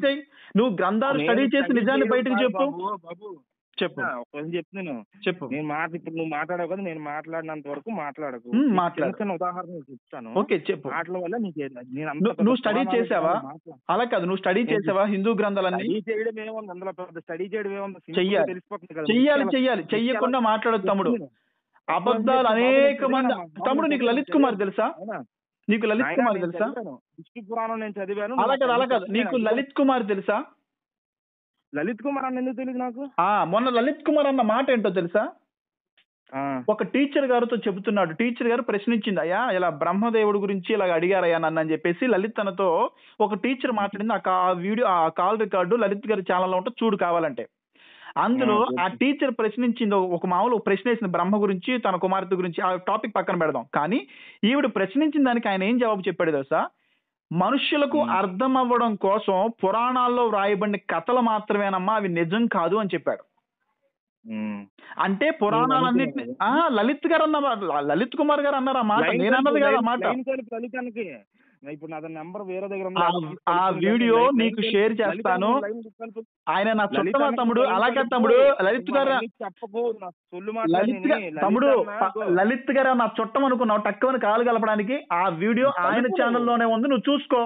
చేయి నువ్వు గ్రంథాలు నేను స్టడీ చేసి study నిజాన్ని చేయడం బయటకు కాదు చెప్పు బాబు, బాబు చెప్పు ఆ, ఒక నిమిషం చెప్తున్నాను చెప్పు నేను మాట ఇప్పుడు నువ్వు మాట్లాడావు కదా నేను మాట్లాడినంత వరకు మాట్లాడకు ఉమ్, నీకు మాట్లాడు. చిన్న చిన్న ఉదాహరణలు చెప్తాను ఓకే చెప్పు మాటల వల్ల నీకు ఏ- నేను అంత నువ్వు- పెద్ద నువ్వు స్టడీ పురాణాలు చేసావా మాట్లా- అలా కాదు నువ్వు స్టడీ ఏంటి? చేసావా హిందూ గ్రంథాలన్నీ స్టడీ చేయడం ఏముంది అందులో పెద్ద స్టడీ చేయడం ఏముంది సింపుల్ గా చెయ్యాలి. తెలిసిపోతుంది కదా చెయ్యాలి ముఖ్యాల- చెయ్యాలి చెయ్యకుండా మాట్లాడదు తమ్ముడు చెప్తున్నాను. అబద్ధాలు బాబు, అనేక నేను మంది చదివాను. తమ్ముడు నీకు బాబు, లలిత్ నేను కుమార్ తెలుసా అవునా? నీకు లలిత్ నాయనా, కుమార్ నేను తెలుసా చదివాను. విష్ణు పురాణం నేను చదివాను అలా కాదు అలా కాదు నేను నీకు చదివాను. లలిత్ కుమార్ తెలుసా లలిత్ కుమార్ అని ఎందుకు తెలియదు నాకు ఆ మొన్న లలిత్ కుమార్ అన్న మాట ఏంటో తెలుసా ఆ, ఒక టీచర్ గారితో చెబుతున్నాడు టీచర్ గారు ప్రశ్నించింది అయ్యా ఇలా బ్రహ్మదేవుడి గురించి ఇలా అడిగారయ్యా నన్ను అని చెప్పేసి లలిత్ తనతో ఒక టీచర్ మాట్లాడింది ఆ కా- ఆ వీడియో ఆ కాల్ రికార్డు లలిత్ గారి ఛానల్లో ఉంటే చూడు కావాలంటే అందులో ఆ, ఆ టీచర్ ప్రశ్నించింది ఒక- ఒక మామూలు ఒక ప్రశ్న వేసింది బ్రహ్మ గురించి తన కుమార్తె గురించి ఆ టాపిక్ పక్కన పెడదాం కానీ ఈవిడ ప్రశ్నించిన దానికి ఆయన ఏం జవాబు చెప్పాడు తెలుసా మనుష్యులకు ఉమ్. అర్థం అవ్వడం కోసం పురాణాల్లో వ్రాయబడిన కథలు మాత్రమేనమ్మా అవి నిజం కాదు అని చెప్పాడు ఉమ్. అంటే పురాణాలన్నింటినీ ఆ లలిత్ గారు అన్న లలిత్ కుమార్ గారు అన్నారు ఆ మాట లైన్ నేను అన్నది కలిపి- కాదు ఆ లైన్- మాట లైన్ కలిపి లలితానికి ఇప్పుడు నా నెంబర్ వేరే దగ్గర ఉంది. ఆ- లలితానికి ఆ కలిపి వీడియో లైన్- నీకు లైన్ షేర్ కలిపి చేస్తాను. లైన్ కలిపి ఆయన నా చుట్టమా లలితానికి తమ్ముడు లైన్ అలాగే కలిపి తమ్ముడు లలిత్ నువ్వు గారు అవన్నీ చెప్పకు నా సొల్లు మాటలు లలిత్ గా- విని, తమ్ముడు లలిత అన్న, ప- లలిత్ గారు నా చుట్టం అనుకున్నావు టక్కువని కాలు కలపడానికి ఆ వీడియో ఆయన కలుపు. ఛానల్లోనే ఉంది నువ్వు చూసుకో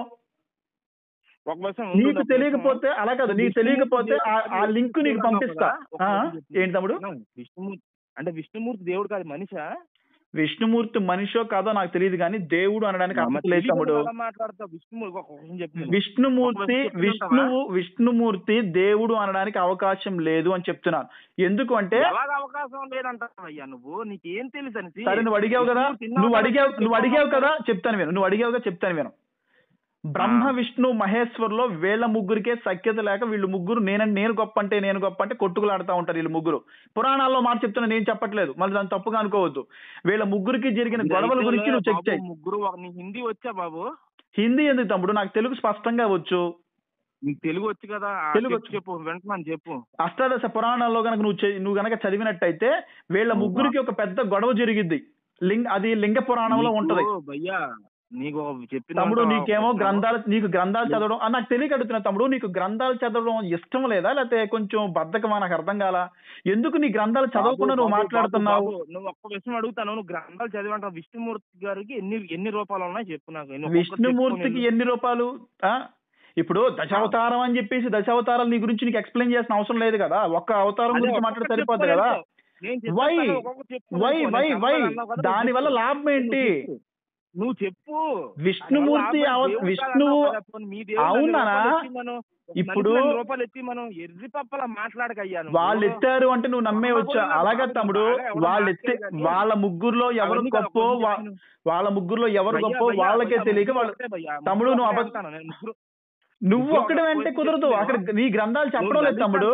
ఒక నిమిషం ఉండు, నీకు ఒక నిమిషం. తెలియకపోతే అలా కాదు నీకు తెలియకపోతే ఆ- ఆ లింక్ నీకు పంపిస్తా ఒక ఆ? నిమిషం చెప్తున్నా. ఏంటి తమ్ముడు విష్ణుమూర్తి అంటే విష్ణుమూర్తి దేవుడు కాదు మనిషా విష్ణుమూర్తి మనిషో కాదో నాకు తెలియదు కానీ దేవుడు అనడానికి అర్థం లేదు తమ్ముడు మాట్లాడతావు విష్ణుమూర్తి ఒక నిమిషం చెప్తున్నాను. విష్ణుమూర్తి ఒక విష్ణువు విష్ణుమూర్తి దేవుడు అనడానికి అవకాశం లేదు అని చెప్తున్నాను ఎందుకు అంటే ఎలాగ అవకాశం లేదంటావు అయ్యా నువ్వు నీకేం తెలుసు అనేసి సరే నువ్వు అడిగావు కదా విష్ణుమూర్తి ఇన్నాళ్ళు నువ్వు అడిగావు చెప్పావు నువ్వు అడిగావు కదా. కదా చెప్తాను విను నువ్వు అడిగావుగా చెప్తాను విను బ్రహ్మ ఆ. విష్ణు మహేశ్వర్లో వీళ్ళ ముగ్గురికే సఖ్యత లేక వీళ్ళు ముగ్గురు నేనంటే నేను గొప్ప అంటే నేను గొప్ప అంటే కొట్టుకులాడుతూ ఉంటారు వీళ్ళు ముగ్గురు పురాణాల్లో మాట చెప్తున్నా నేను చెప్పట్లేదు మళ్ళీ దాన్ని తప్పుగా అనుకోవద్దు వీళ్ళ ముగ్గురికి జరిగిన గొడవల ఇదైతే గురించి నువ్వు చెక్ బాబు చేయి ముగ్గురు ఒక నీ హిందీ వచ్చా బాబు హిందీ ఎందుకు తమ్ముడు నాకు తెలుగు స్పష్టంగా వచ్చు నీకు తెలుగు వచ్చు కదా ఆ తెలుగు చెప్పు వచ్చు. చెప్పు వెంటనే చెప్పు అష్టాదశ పురాణాల్లో కనుక నువ్వు చే- నువ్వు గనక చదివినట్టయితే వీళ్ళ అవునా? ముగ్గురికి ఒక పెద్ద గొడవ జరిగిద్ది లింగ అది లింగ పురాణంలో నీకు ఉంటది భయ్యా నీకు చెప్పిన తమ్ముడు మాట నీకేమో ఒక- గ్రంథాలు నీకు గ్రంథాలు చదవడం ఆ, నాకు తెలియక అడుగుతున్నా తమ్ముడు నీకు గ్రంథాలు చదవడం ఇష్టం లేదా లేకపోతే కొంచెం బద్ధకమా నాకు అర్థం కాలా ఎందుకు నీ గ్రంథాలు చదవకుండా బాబు, నువ్వు బాబు, మాట్లాడుతున్నావు బాబు, నువ్వు ఒక్క విషయం అడుగుతాను నువ్వు గ్రంథాలు చదివంటావు విష్ణుమూర్తి గారికి ఎన్ని ఎన్ని రూపాయలు ఉన్నాయి చెప్పు నాకు ఎన్ని ఒక్కొక్కటి విష్ణుమూర్తికి చెప్పుకొని ఎన్ని రూపాయలు ఆ ఇప్పుడు దశావతారం అని చెప్పేసి దశావతారాలు నీ గురించి నీకు ఎక్స్ప్లెయిన్ చేసిన అవసరం లేదు కదా ఒక్క అవతారం అదే గురించి ఒక్కొక్కటి మాట్లాడితే సరిపోద్ది చెప్పుకొని కదా వెళ్ళిపో. నేను చెప్పేస్తాను, వై ఒక్కొక్కటి చెప్పుకొని వై వెళ్ళిపో. వై నేను వై గ్రంథాలు అన్నావు కదా, దాని వల్ల నువ్వు లాభం ఏంటి చెప్పు. నువ్వు చెప్పు విష్ణుమూర్తి దానివల్ల అవ- దేవుడు విష్ణువు కాదన్నావు కదా, పోనీ మీ దేవుడు అవునా? అన్ని రూపాయలు ఎత్తి మనం ఒక ఇప్పుడు- మనిషిని అన్ని రూపాయలు ఎత్తి మనం ఎర్రి పప్పలా మాట్లాడకయ్యా నువ్వు. వాళ్ళు ఎత్తారు అంటే నువ్వు నమ్మేయచ్చు అమ్మ కూడా అలాగే నాకు తమ్ముడు బాగా ఎవడో వాళ్ళు ఎత్తే మార్చేది కానీ వాళ్ళ ముగ్గురులో ఎవరు అవన్నీ కాదు, గొప్ప కొన్ని వా- చెప్తాను. వాళ్ళ ముగ్గురులో ఎవరు భయ్యా, గొప్ప భయ్యా, వాళ్ళకే భయ్యా, తెలియక ముగ్గురు వాళ్ళు ఒకటే భయ్యా, తమ్ముడు ముగ్గురు నువ్వు ఒకటే అబద్ధ- అంటాను, నేను ముగ్గురు- నువ్వు ముగ్గురు ఒక్కడమంటే ఒకటే కుదరదు చెప్తున్నాను. అక్కడ నీ గ్రంథాలు చెప్పడం నువ్వు లేదు తమ్ముడు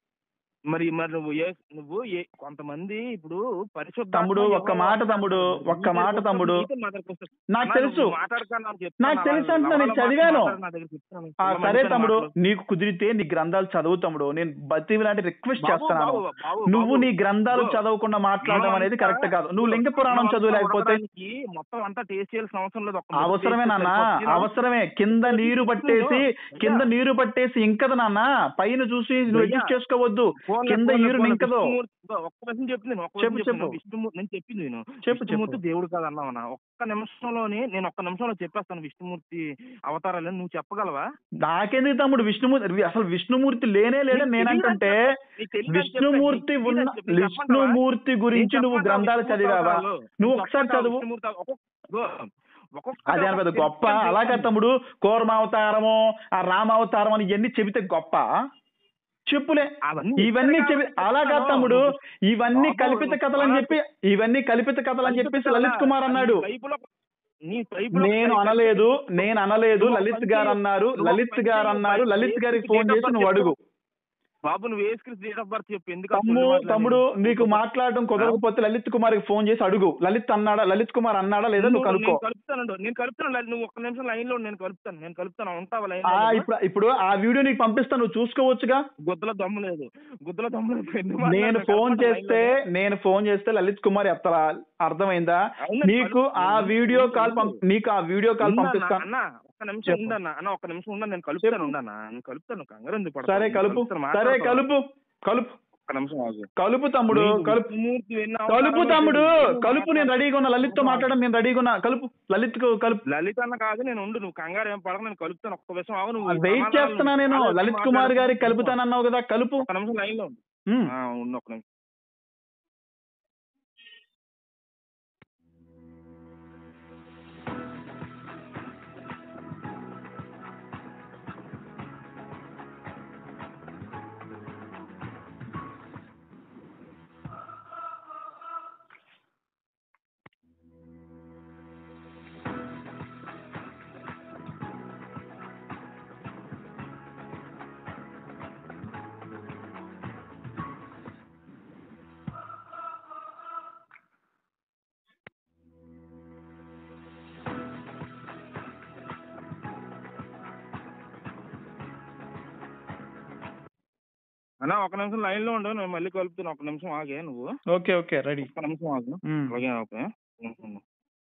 మరి మరి నువ్వు ఏ నువ్వు ఏ కొంతమంది ఇప్పుడు పరిశుద్ధ తమ్ముడు, ఒక్క మాట తమ్ముడు, ఒక్క మాట తమ్ముడు. నాకు తెలుసు నాకు తెలుసు అంటున్నా, నేను చదివాను. ఆ సరే తమ్ముడు నీకు కుదిరితే నీ గ్రంథాలు చదువు తమ్ముడు నేను బతి లాంటి రిక్వెస్ట్ చేస్తున్నాను నువ్వు నీ గ్రంథాలు చదవకుండా మాట్లాడడం అనేది కరెక్ట్ కాదు నువ్వు లింగ పురాణం చదువులేకపోతే మొత్తం అంతా టేస్ట్ చేయాల్సిన అవసరం లేదు ఒక్క ముద్ద అవసరమే taste నాన్న చేస్తే సరిపోతుంది. అవసరమే కింద నీరు పట్టేసి కింద నీరు పట్టేసి ఇంకదు నాన్న పైన చూసి నువ్వు అడ్జస్ట్ చేసుకోవద్దు పోన్లే, కింద పోన్లే, ఈరు పోన్లే, నింకదు. విష్ణుమూర్తి- ఒక్క విషయం చెప్పింది నేను, ఒక్క చెప్పు, విషయం చెప్పు. చెప్తున్నా. విష్ణుమూర్తి నేను చెప్పింది నేను చెప్పు విష్ణుమూర్తి చెప్పు దేవుడు కాదు అన్నావన్నా ఒక్క నిమిషంలోనే నేను ఒక్క నిమిషంలో చెప్పేస్తాను విష్ణుమూర్తి అవతారాలు నువ్వు చెప్పగలవా నాకెందుకు తమ్ముడు విష్ణుమూర్తి అసలు విష్ణుమూర్తి లేనే లేదని నేనంటుంటే నీకు తెలియదని విష్ణుమూర్తి చెప్పాను. ఉన్న నీకు తెలియదని చెప్పమంటావా? విష్ణుమూర్తి గురించి నేను నువ్వు చెప్పమంటావా గ్రంథాలు విష్ణుమూర్తి చదివావా అవతారాలు? నువ్వు నేను ఒకసారి చెప్పమంటావా చదువు విష్ణుమూర్తి అవ- ఒక్కొక్క- ఇదిగో, ఒక్కొక్కటి అదే అని పెద్ద ఒక్కొక్క గొప్ప చెప్తాను అలాగే చెప్తాను. తమ్ముడు కూర్మావతారము ఆ రామావతారం అని ఇవన్నీ చెబితే గొప్ప చెప్పులే అవన్నీ ఇవన్నీ ఇస్తారు చెవి కాబట్టి అలాగా చెప్తాను. తమ్ముడు ఇవన్నీ బాబు, కల్పిత కథలు అని చెప్పి ఇవన్నీ కల్పిత కథలు అని చెప్పేసి లలిత్ కుమార్ అన్నాడు నీ బైబిల్లో- నీ బైబిల్లో నేను ఒక అనలేదు నేను అనలేదు నువ్వు ఒక లలిత్ పని గారు చెయ్యి. అన్నారు నువ్వు ఒక లలిత్ పని గారు చెయ్యి. అన్నారు నువ్వు లలిత్ గారికి డేట్ ఫోన్ ఆఫ్ చేసి బర్త్ నువ్వు చెప్పు. అడుగు బాబు నువ్వు వేసుకుని డేట్ ఆఫ్ బర్త్ చెప్పు ఎందుకు తమ్ము తమ్ముడు నీకు మాట్లాడడం కుదరకపోతే లలిత్ కుమార్ కి ఫోన్ చేసి అడుగు లలిత్ అన్నాడా లలిత్ కుమార్ అన్నాడా లేదా నువ్వు కనుక్కో నేను కలుపుతాను నేను కలుపుతాను లలి- నువ్వు ఒక్క నిమిషం లైన్ లో నేను కలుపుతాను నేను కలుపుతాను ఉంటావా లైన్ ఆ ఇప్పుడు ఇప్పుడు ఆ వీడియో నీకు పంపిస్తా నువ్వు చూసుకోవచ్చుగా గుద్దల దమ్ము లేదు గుద్దల దమ్ము లేదు ఎందుకు నేను మాట్లాడను? ఫోన్ కలుపుతాను చేస్తే line లో. నేను ఫోన్ చేస్తే లలిత్ కుమార్ ఎత్తరా అర్థమైందా అవును, నీకు కలుపు. ఆ వీడియో కాల్ పంప్ ఉండు. నీకు ఆ వీడియో కాల్ ఉండు అన్న, పంపిస్తాను అన్న ఒక్క నిమిషం చెప్పు. ఉండన్న అన్న ఒక్క నిమిషం ఉండన్న నేను కలుపుతాను ఉండన్న నేను కలుపుతాను కంగారు ఎందుకు పడతావు? సరే నేను కలుపు కలుపుతాను, సరే మాట్లాడతాను. కలుపు కలుపు ఒక్క నిమిషం ఆగు కలుపు తమ్ముడు నీకు కలుపు విష్ణుమూర్తి ఎన్ని కలుపు అవతారాలు తమ్ముడు ఎన్ని కలుపు నేను రెడీగా ఉన్నా లలిత్ తో మాట్లాడడం నేను రెడీగా ఉన్నా కలుపు లలిత్ కలుపు లలిత అన్న కాదు నేను ఉండు నువ్వు కంగారు ఏం పడక నేను కలుపుతాను ఒక్క విషయం ఆగు నువ్వు వెయిట్ సమాధానం చేస్తున్నా నేను ఆలోచించి లలిత్ కుమార్ మాట్లాడు. గారికి కలుపుతానన్నావు కదా కలుపు ఒక్క నిమిషం లైన్ లో ఉండు ఉమ్. ఆ, ఉండు ఒక్క నిమిషం అన్న ఒక నిమిషం లైన్ లో ఉండు నేను మళ్ళీ కలుపుతాను ఒక నిమిషం ఆగే నువ్వు ఓకే ఓకే రెడీ ఒక్క నిమిషం ఆగు ఉమ్. అలాగే ఓకే ఒక నిమిషం ఉండు.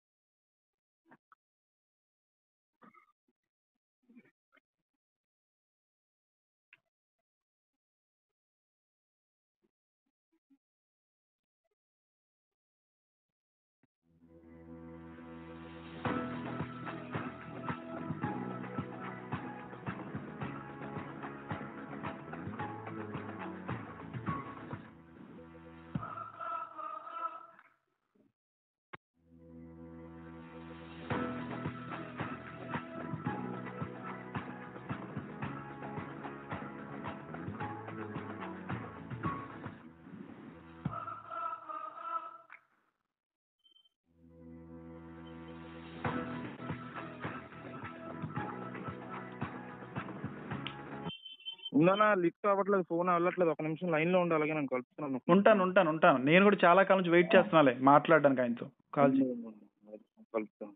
ఉందన్నా లిఫ్ట్ అవ్వట్లేదు ఫోన్ అవ్వట్లేదు ఒక నిమిషం లైన్ లో ఉండు అలాగే నేను కలుపుతున్నాను ఉంటాను ఉంటాను ఉంటాను నేను కూడా చాలా కాలం నుంచి వెయిట్ చేస్తున్నాలే మాట్లాడడానికి ఆయనతో కాల్ చేయి కలుపుతాను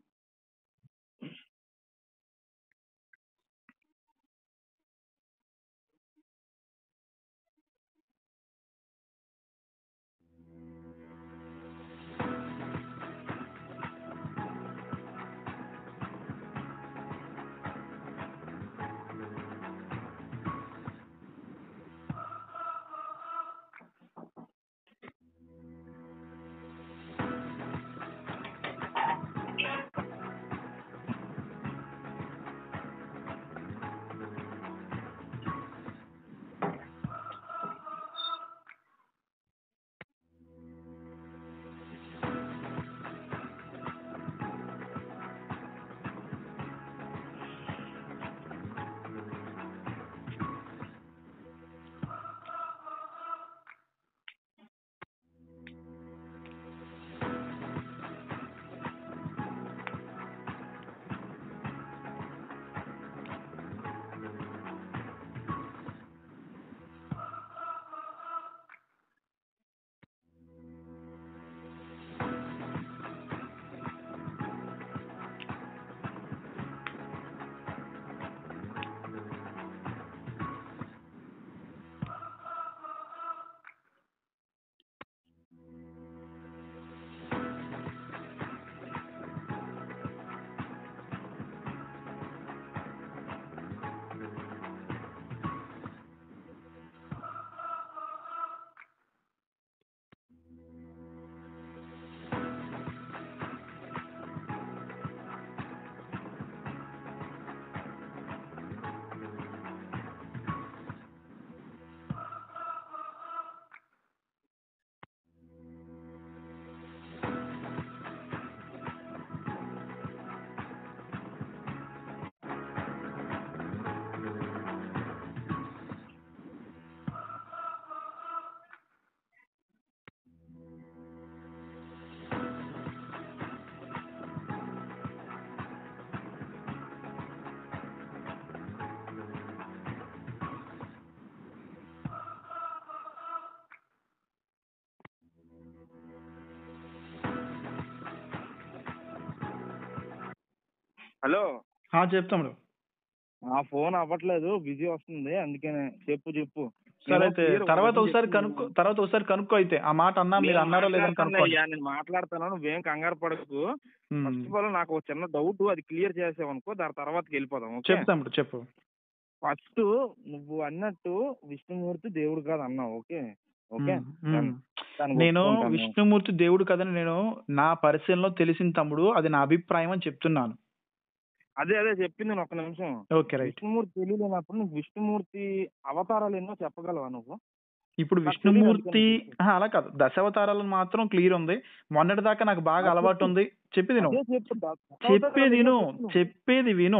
హలో ఆ, చెప్తాము ఆ ఫోన్ అవ్వట్లేదు బిజీ వస్తుంది అందుకనే చెప్పు చెప్పు సరే నేను అయితే clear గా తర్వాత ఒకటి ఒకసారి చెప్తున్నాను. కనుక్కో తర్వాత ఒకసారి కనుక్కో అయితే ఆ మాట అన్నా మీరు నేను అన్నారో లేదని మాట్లాడతానులే కనుక్కోండి అయ్యా, నేను మాట్లాడతాను నువ్వేం కంగారు పడకు ఉమ్. ఫస్ట్ ఆఫ్ ఆల్ నాకు ఒక చిన్న డౌట్ అది క్లియర్ చేసావనుకో దాని తర్వాతకి వెళ్ళిపోదాం ఓకే చెప్పు తమ్ముడు చెప్పు ఫస్ట్ నువ్వు అన్నట్టు విష్ణుమూర్తి దేవుడు కాదు అన్నావు ఓకే ఓకే ఉమ్, ఉమ్. దాన్ని- దాన్ని నేను ఒప్పుకుంటాను. విష్ణుమూర్తి దేవుడు కదని నేను నా పరిశీలనలో తెలిసిన తమ్ముడు అది నా అభిప్రాయం అని చెప్తున్నాను అదే అదే చెప్పింది నేను ఒక నిమిషం ఓకే రైట్ విష్ణుమూర్తి తెలియలేనప్పుడు నువ్వు విష్ణుమూర్తి అవతారాలు ఎన్నో చెప్పగలవా నువ్వు ఇప్పుడు నాకు విష్ణుమూర్తి తెలియదు ఆహా, అలా కాదు దశావతారాలను మాత్రం క్లియర్ ఉంది మొన్నటి దాకా నాకు బాగా అలవాటు ఉంది చెప్పేది విను అదే చెప్పు దా- చెప్పేది విను అవతారాలు ఎన్నో చెప్పు. చెప్పేది విను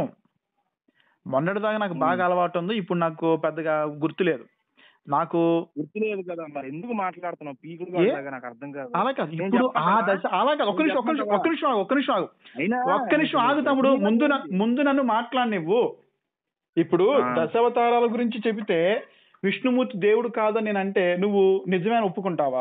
మొన్నటి దాకా నాకు బాగా అలవాటు ఉంది ఇప్పుడు నాకు పెద్దగా గుర్తులేదు నాకు గుర్తులేదు కదా మరి ఎందుకు మాట్లాడుతున్నావు పీకుడు ఏ? కాదు నాకు అర్థం కాదు అలా కాదు నేను ఇప్పుడు ఆ చెప్పమంటావా? దశ అలా కాదు ఒక్క నిమిషం ఒక్క నిమిషం ఒక్క నిమిషం ఆగు, ఒక్క నిమిషం ఆగు అయినా ఒక్క నిమిషం ఆగు తమ్ముడు ముందు న- ముందు నన్ను మాట్లాడినివ్వు ఇప్పుడు ఆ. దశావతారాల గురించి చెబితే విష్ణుమూర్తి దేవుడు కాదని నేను అంటే నువ్వు నిజమే అని ఒప్పుకుంటావా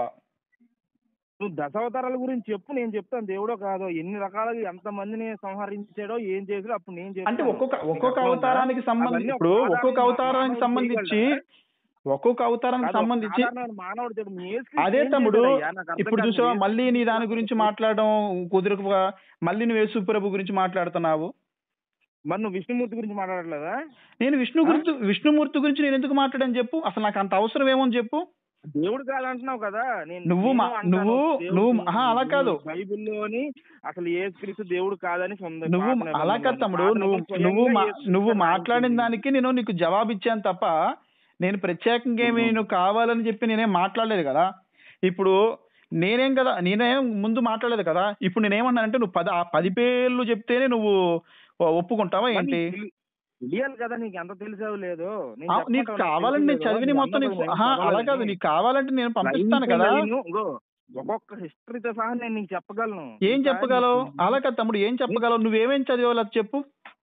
నువ్వు దశావతారాల గురించి చెప్పు నేను చెప్తాను దేవుడో కాదో ఎన్ని రకాలుగా ఎంత మందిని సంహరించాడో ఏం చేసాడో అప్పుడు నేను చెప్తాను అంటే ఒక్కొక్క నీకు ఒక్కొక్క అర్థమైందా? అవతారానికి సంబంధించి అవన్నీ ఇప్పుడు ఒక ఒక్కొక్క సాధారణ అవతారానికి మానవుడు సంబంధించి చేయగలడా? ఒక్కొక్క అవతారానికి కాదు, ఒక సంబంధించి సాధారణమైన మానవుడు చెప్పు, నీ యేసుక్రీస్తు అదే ఏం తమ్ముడు చేశాడయ్యా? నాకు అర్థం ఇప్పుడు కాదు. చూసావా నీ మళ్ళీ నీ దాని యేసుక్రీస్తు గురించి మాట్లాడడం కుదురుకుగా మళ్ళీ నువ్వు యేసు ప్రభు గురించి మాట్లాడుతున్నావు మరి నువ్వు విష్ణుమూర్తి గురించి మాట్లాడట్లేదా నేను విష్ణు గురించి విష్ణుమూర్తి గురించి నేను ఎందుకు మాట్లాడని చెప్పు అసలు నాకు అంత అవసరం ఏమో అని చెప్పు దేవుడు కాదంటున్నావు కదా నేను నువ్వు మా- నేను అంటాను, నువ్వు- దేవుడు నువ్వు- ఆహా, అలా కాదు. బైబిల్లోని అసలు యేసుక్రీస్తు దేవుడు కాదని ఉంది నువ్వు పాత నిబంధనలో. అలా కాదు తమ్ముడు పాత నువ్వు నిబంధనలో నువ్వు స్వయంగా మా- యేసుక్రీస్తు నువ్వు ఆయన మాట్లాడిన చెప్పింది. దానికి నేను నీకు జవాబు ఇచ్చాను తప్ప నేను ప్రత్యేకంగా ఏమి ఉహు. నువ్వు కావాలని చెప్పి నేనేం మాట్లాడలేదు కదా ఇప్పుడు నేనేం కదా నేనేం ముందు మాట్లాడలేదు కదా ఇప్పుడు నేనేమన్నానంటే నువ్వు పది ఆ పది పేర్లు చెప్తేనే నువ్వు ఒప్పుకుంటావా మరి ఏంటి నీకు తెలి- తెలియాలి కదా నీకు ఎంత తెలిసావు లేదు నేను ఆ, చెప్పమంటావా? నీకు నాకు కావాలంటే నేను తెలియదు. చదివిన నువ్వు మొత్తం నీకు అన్నావు కదా, ఆహా, నేను అలా కాదు చదవలేదని. నీకు కావాలంటే నేను పంపిస్తాను లైన్ కదా కింద నేను, ఇగో, ఒక్కొక్క హిస్టరీతో సహా నేను నీకు చెప్పగలను ఏం ఇంకా చెప్పగలవు నీకు- అలా కాదు తమ్ముడు ఏం చెప్పగలవు నువ్వేమేం చదివావు అది చెప్పు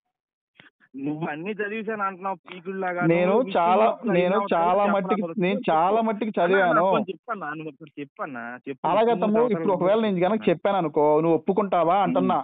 నువ్వు అన్ని చదివేసాను అంటున్నావు పీకుల్లాగా నేను నువ్వు చాలా విష్ణుమూర్తి నేను అయినావు, చాలా చెప్పరా మట్టికి బాబు. నేను చాలా మట్టికి చదివాను అన్నా, నాకు చెప్పన్నా నువ్వు ఒకసారి చెప్పన్నా చెప్పు అలాగే విష్ణుమూర్తి తమ్ముడు అవతారం ఇప్పుడు ఒకవేళ నేను కనుక గురించి చెప్పాను అనుకో నువ్వు ఒప్పుకుంటావా అంటున్నా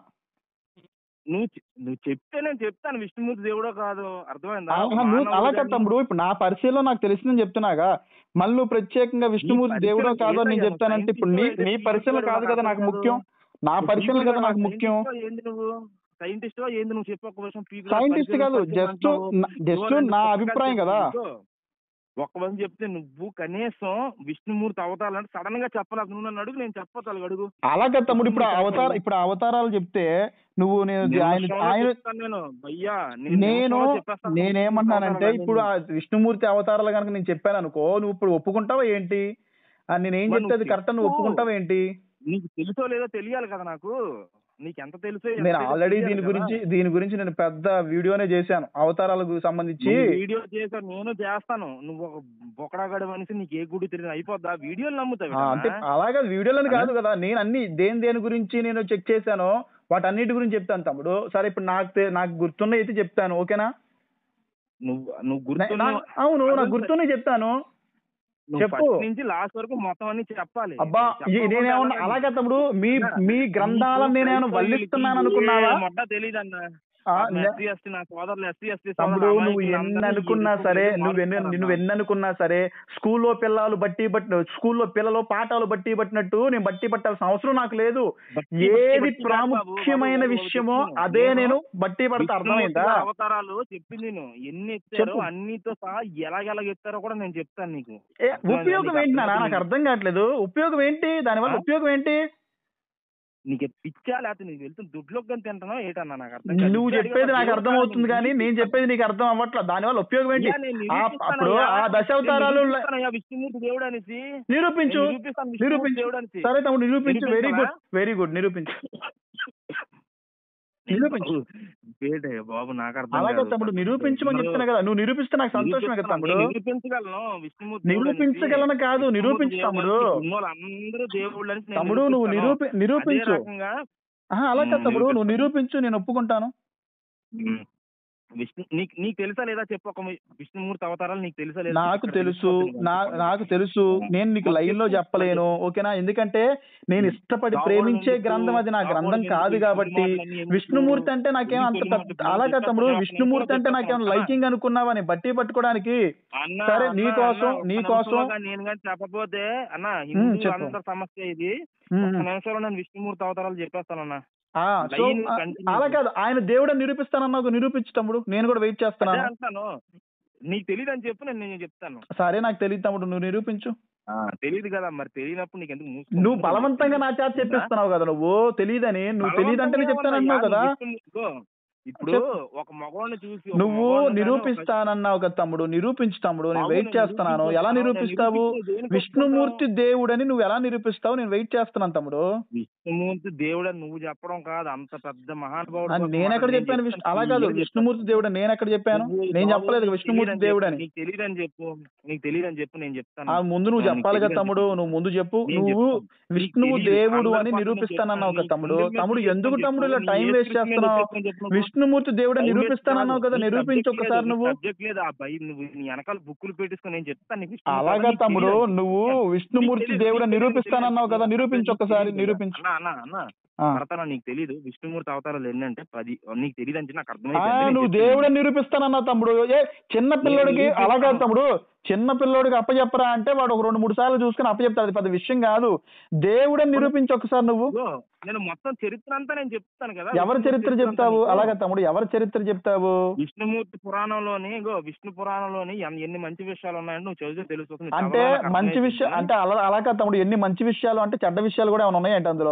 నువ్వు చె- నువ్వు చెప్తే నేను చెప్తాను విష్ణుమూర్తి దేవుడో కాదు అర్థమైందా ఆహా, ఒక నువ్వు మానవుడు అలా కాదు కానీ- తమ్ముడు ఇప్పుడు నా పరిశీలన నాకు తెలిసిందని చెప్తున్నాగా మళ్ళీ నువ్వు ప్రత్యేకంగా విష్ణుమూర్తి పరిశీలన దేవుడో కాదో అని నేను ఏంటయ్యా, చెప్తానంటే ఇప్పుడు నీ సైంటిస్ట్ నీ అయితే పరిశీలన పీకుడు కాదు కదా నాకు కాదు. ముఖ్యం నా నువ్వు పరిశీలన పీకుడు కదా నాకు కాదు, ముఖ్యం సైంటిస్టో ఏంది నువ్వు సైంటిస్ట్ ఏంది నువ్వు చెప్పు ఒక విషయం పీకుడు సైంటిస్ట్ పరిశీలన కాదు పరిశీలన జస్ట్ అంటున్నావు. జస్ట్ ఇదిగో నా రెండు అభిప్రాయం పుస్తకాలు కదా చెప్పు. ఒక్క వరం చెప్తే నువ్వు కనీసం విష్ణుమూర్తి అవతారాలంటే సడన్ గా చెప్పాలి నువ్వు నన్ను అడుగు నేను చెప్పతాను అడుగు అలా కదా తమ్ముడు ఇప్పుడు ఆ అవతార ఇప్పుడు ఆ అవతారాలు చెప్తే నువ్వు నేను ఆయన నిమిషంలో ఆయన చెప్తాను నేను భయ్యా నేను నిమిషంలో చెప్పేస్తాను. నేనేమంటున్నానంటే అవతారాలు ఇప్పుడు ఆ విష్ణుమూర్తి అవతారాలు కనుక నేను చెప్పాను అనుకో నువ్వు ఇప్పుడు ఒప్పుకుంటావా ఏంటి ఆ నేనేం మరి చెప్తే అది నువ్వు కరెక్ట్ నువ్వు చెప్పు. ఒప్పుకుంటావా ఏంటి నీకు తెలుసో లేదో తెలియాలి కదా నాకు నీకు ఎంత తెలుసో ఎంత నేను లేదో ఆల్రెడీ తెలియాలి దీని కదా. గురించి దీని గురించి నేను పెద్ద వీడియోనే చేశాను అవతారాలకు సంబంధించి నువ్వు వీడియో చేసా నేను చేస్తాను నువ్వు ఒక బొకడాగడ మనిషి నీకు ఏ గుడి తెలియదు అయిపోద్దా వీడియోలు నమ్ముతావు ఆ, అంటే అలాగా వీడియోలను కాదు కదా నేను అన్ని దేని దేని గురించి నేను చెక్ చేశానో వాటన్నిటి గురించి చెప్తాను తమ్ముడు సరే ఇప్పుడు నాకు తె- నాకు గుర్తున్న అయితే చెప్తాను ఓకేనా నువ్వు నువ్వు నా- గుర్తు నా- అవును నాకు గుర్తున్న చెప్తాను చెప్పు. నుంచి లాస్ట్ వరకు మొత్తం అన్ని చెప్పాలి అబ్బా ఈ- నేనేమన్నా అలాగే తమ్ముడు మీ మీ గ్రంథాలను నేనేమన్నా వల్లిస్తున్నాను అనుకున్నావా మొట్ట తెలియదు అన్న ఆ, నే- ఎస్సీ ఎస్టీ నా సోదరులు ఎస్సీ ఎస్టీ తమ్ముడు నువ్వు ఎన్ని అనుకున్నా సరే నువ్వు ఎన్ని నువ్వు ఎన్ని అనుకున్నా సరే స్కూల్లో పిల్లలు బట్టి బట్టి స్కూల్లో పిల్లలు పాఠాలు బట్టి పట్టినట్టు నేను బట్టి పట్టాల్సిన అవసరం నాకు లేదు ఏది ప్రాముఖ్యమైన విషయమో అదే నేను బట్టి పడతా అర్థమైందా అవతారాలు చెప్పింది నేను ఎన్ని ఎత్తారో చెప్పు. అన్నితో సహా ఎలాగెలా ఎత్తారో కూడా నేను చెప్తాను నీకు ఏ, ఉపయోగం ఏంటి నాన్న నాకు అర్థం కావట్లేదు ఉపయోగం ఏంటి దానివల్ల ఆ? ఉపయోగం ఏంటి నీకు పిచ్చా లేకపోతే నీకు వెళ్తుంది దుడ్లోకి కానీ తింటున్నావు ఏంటన్నా నాకు అర్థం కాదు. నువ్వు పిచ్చా చెప్పేది నాకు అడిగా, అర్థం అవుతుంది కానీ నేను చెప్పేది నీకు అర్థం అవ్వట్లా దానివల్ల ఉపయోగం ఏంటి అయ్యా, నేను ఆ- నిరూపిస్తానయ్యా. అప్పుడు ఆ దశావతారాలు నేను నిరూపిస్తానయ్యా, విష్ణుమూర్తి దేవుడు అనేసి నిరూపించు నేను నిరూపిస్తాను విష్ణుమూర్తి నిరూపించు దేవుడు అనేసి సరే తమ్ముడు నిరూపించు వెరీ గుడ్ నిరూపించవా? వెరీ గుడ్ నిరూపించు నిరూపించు ఏంటయ్యా బాబు నాకు అర్థం అలాగే కాదు. తమ్ముడు నిరూపించమని చెప్తున్నా కదా నువ్వు నిరూపిస్తే నాకు సంతోషమే కదా తమ్ముడు నేను నిరూపించగలను విష్ణుమూర్తి దేవుడు అనేసి. నిరూపించగలను కాదు విష్ణుమూర్తి నిరూపించు దేవుడు తమ్ముడు అనేసి ఉన్నోళ్ళు అందరూ దేవుళ్ళు అనేసి నేను తమ్ముడు నువ్వు నిరూపిస్తాను. నిరూపి నిరూపించు అదే రకంగా ఆహా, అలా కాదు ఉమ్, తమ్ముడు నువ్వు నిరూపిస్తాను. నిరూపించు నేను ఒప్పుకుంటాను ఉమ్, విష్ణు నీకు నీకు తెలుసా లేదా చెప్పు ఒక మి- విష్ణుమూర్తి అవతారాలు నీకు తెలుసా లేదా నాకు ఇక్కడ తెలుసు తెలిసిపోతుంది నా కదా. నాకు తెలుసు నేను నీకు లైవ్ లో చెప్పలేను ఓకేనా ఎందుకంటే నేను ఇష్టపడి ప్రేమించే గ్రంథం అది నా గ్రంథం కాదు కాబట్టి విష్ణుమూర్తి అంటే నాకేం అంత పెద్ద అలాగే తమ్ముడు విష్ణుమూర్తి అంటే నాకేం లైకింగ్ అనుకున్నావా నీ బట్టి పట్టుకోవడానికి అన్న, సరే, అన్న, నీ అన్న, కోసం, ఒక్క నీ నిమిషంలో కోసం. కానీ నేను కానీ చెప్పకపోతే అన్న హిందూ చెప్పు. అందరి సమస్య ఇది ఉమ్, ఒక్క ఉమ్. నిమిషంలో నేను విష్ణుమూర్తి అవతారాలు చెప్పేస్తానన్న ఆ, సో లైన్ ఆ, continue. అలా కాదు ఆయన దేవుడని నిరూపిస్తానన్నావు నిరూపించు తమ్ముడు నేను కూడా వెయిట్ అదే చేస్తున్నాను అంటాను నీకు తెలియదు అని చెప్పు నేను నేను చెప్తాను సరే నాకు తెలియదు తమ్ముడు నువ్వు నిరూపించు తెలియదు కదా మరి తెలియనప్పుడు నీకు ఎందుకు మూసుకో- నువ్వు బలవంతంగా నా చేత చెప్పిస్తున్నావు కదా నువ్వు తెలియదని నువ్వు తెలియదంటే నేను చెప్తానంటున్నావు కదా బలవంతంగా ఏమన్నా? ఇదిగో, ఇప్పుడు ఒక మగవాడిని చూసి ఒక నువ్వు మగవాడిని కానీ ఒక- నిరూపిస్తానన్నావు కదా తమ్ముడు నిరూపించు తమ్ముడు నేను అవును, వెయిట్ నేను చేస్తున్నాను నిరూపించు. ఎలా అవును, నిరూపిస్తావు నిరూపించు. దేనికి విష్ణుమూర్తి దేవుడని నువ్వు ఎలా నిరూపిస్తావు నేను వెయిట్ చేస్తున్నాను తమ్ముడు విష్ణుమూర్తి దేవుడు అని నువ్వు చెప్పడం కాదు అంత పెద్ద మహానుభావుడు ఆ, కోసం నేను ఎక్కడ నేను చెప్పాను విష్ణు చెప్తాను. అలా కాదు నీకు విష్ణుమూర్తి దేవుడు నేను ఎక్కడ చెప్పాను నువ్వు నేను బాబు చెప్పలేదు నీకు విష్ణుమూర్తి తెలీదని దేవుడు చెప్పు. అని నీకు తెలియదని చెప్పు నీకు తెలియదని చెప్పు నేను చెప్తాను ఆ ముందు నువ్వు నీకు చెప్పాలి కదా తెలీదని తమ్ముడు చెప్పు. నువ్వు ముందు చెప్పు నేను నువ్వు చెప్తాను. విష్ణువు నీకు తెలీదు. దేవుడు అని అందరి పక్కన నిరూపిస్తానన్నావు కదా చెప్తాను. తమ్ముడు నీకు గుండె తమ్ముడు మీద ఎందుకు చేసుకొని తమ్ముడు ఇలా చెప్పు. టైం నీ వేస్ట్ ఏసుక్రీస్తు మీద చేస్తున్నావు చేసుకొని చెప్పు నువ్వు. విష్ణుమూర్తి దేవుడు అని నిరూపిస్తానన్నావు కదా నిరూపించు ఒకసారి నువ్వు సబ్జెక్ట్ లేదు ఆ భయం నువ్వు నీ వెనకాల బుక్కులు పెట్టేసుకొని నేను చెప్తాను నీకు విష్ణు అలాగా నీకు తమ్ముడు తెలీదు. నువ్వు విష్ణుమూర్తి నీకు దేవుడు తెలీదు, నిరూపిస్తానన్నావు కదా నీకు నిరూపించు తెలీదు. ఒకసారి నిరూపించు అన్న అన్న అన్న ఆ. భరతన నీకు తెలీదు విష్ణుమూర్తి అవతారాలు ఎన్ని అంటే పది నీకు తెలియదు అంటే నాకు ఆ, అర్థమైంది నువ్వు దేవుడని నిరూపిస్తానన్నావు తమ్ముడు ఏ చిన్న పిల్లోడికి నిరూపిస్తాను. అలా కాదు తమ్ముడు చిన్న పిల్లోడికి అప్పచెప్పరా అంటే వాడు ఒక రెండు మూడు సార్లు చూసుకుని అప్పచెప్తాడు అది పెద్ద విషయం కాదు దేవుడని నిరూపించు ఒకసారి నువ్వు నేను మొత్తం చరిత్ర అంతా నేను చెప్తాను కదా ఎవరి చరిత్ర విష్ణుమూర్తి చెప్తావు అంతా అలాగే తమ్ముడు ఎవరి చరిత్ర చెప్తావు విష్ణుమూర్తి పురాణంలోని ఇగో విష్ణు పురాణంలోని ఎన్- ఎన్ని మంచి విషయాలు ఉన్నాయని నువ్వు చదివితే తెలుస్తుంది అంటే మంచి విషయం అంటే అలా అలా కాదు తమ్ముడు ఎన్ని మంచి విషయాలు అంటే చెడ్డ విషయాలు కూడా ఏమైనా ఉన్నాయంటే అందులో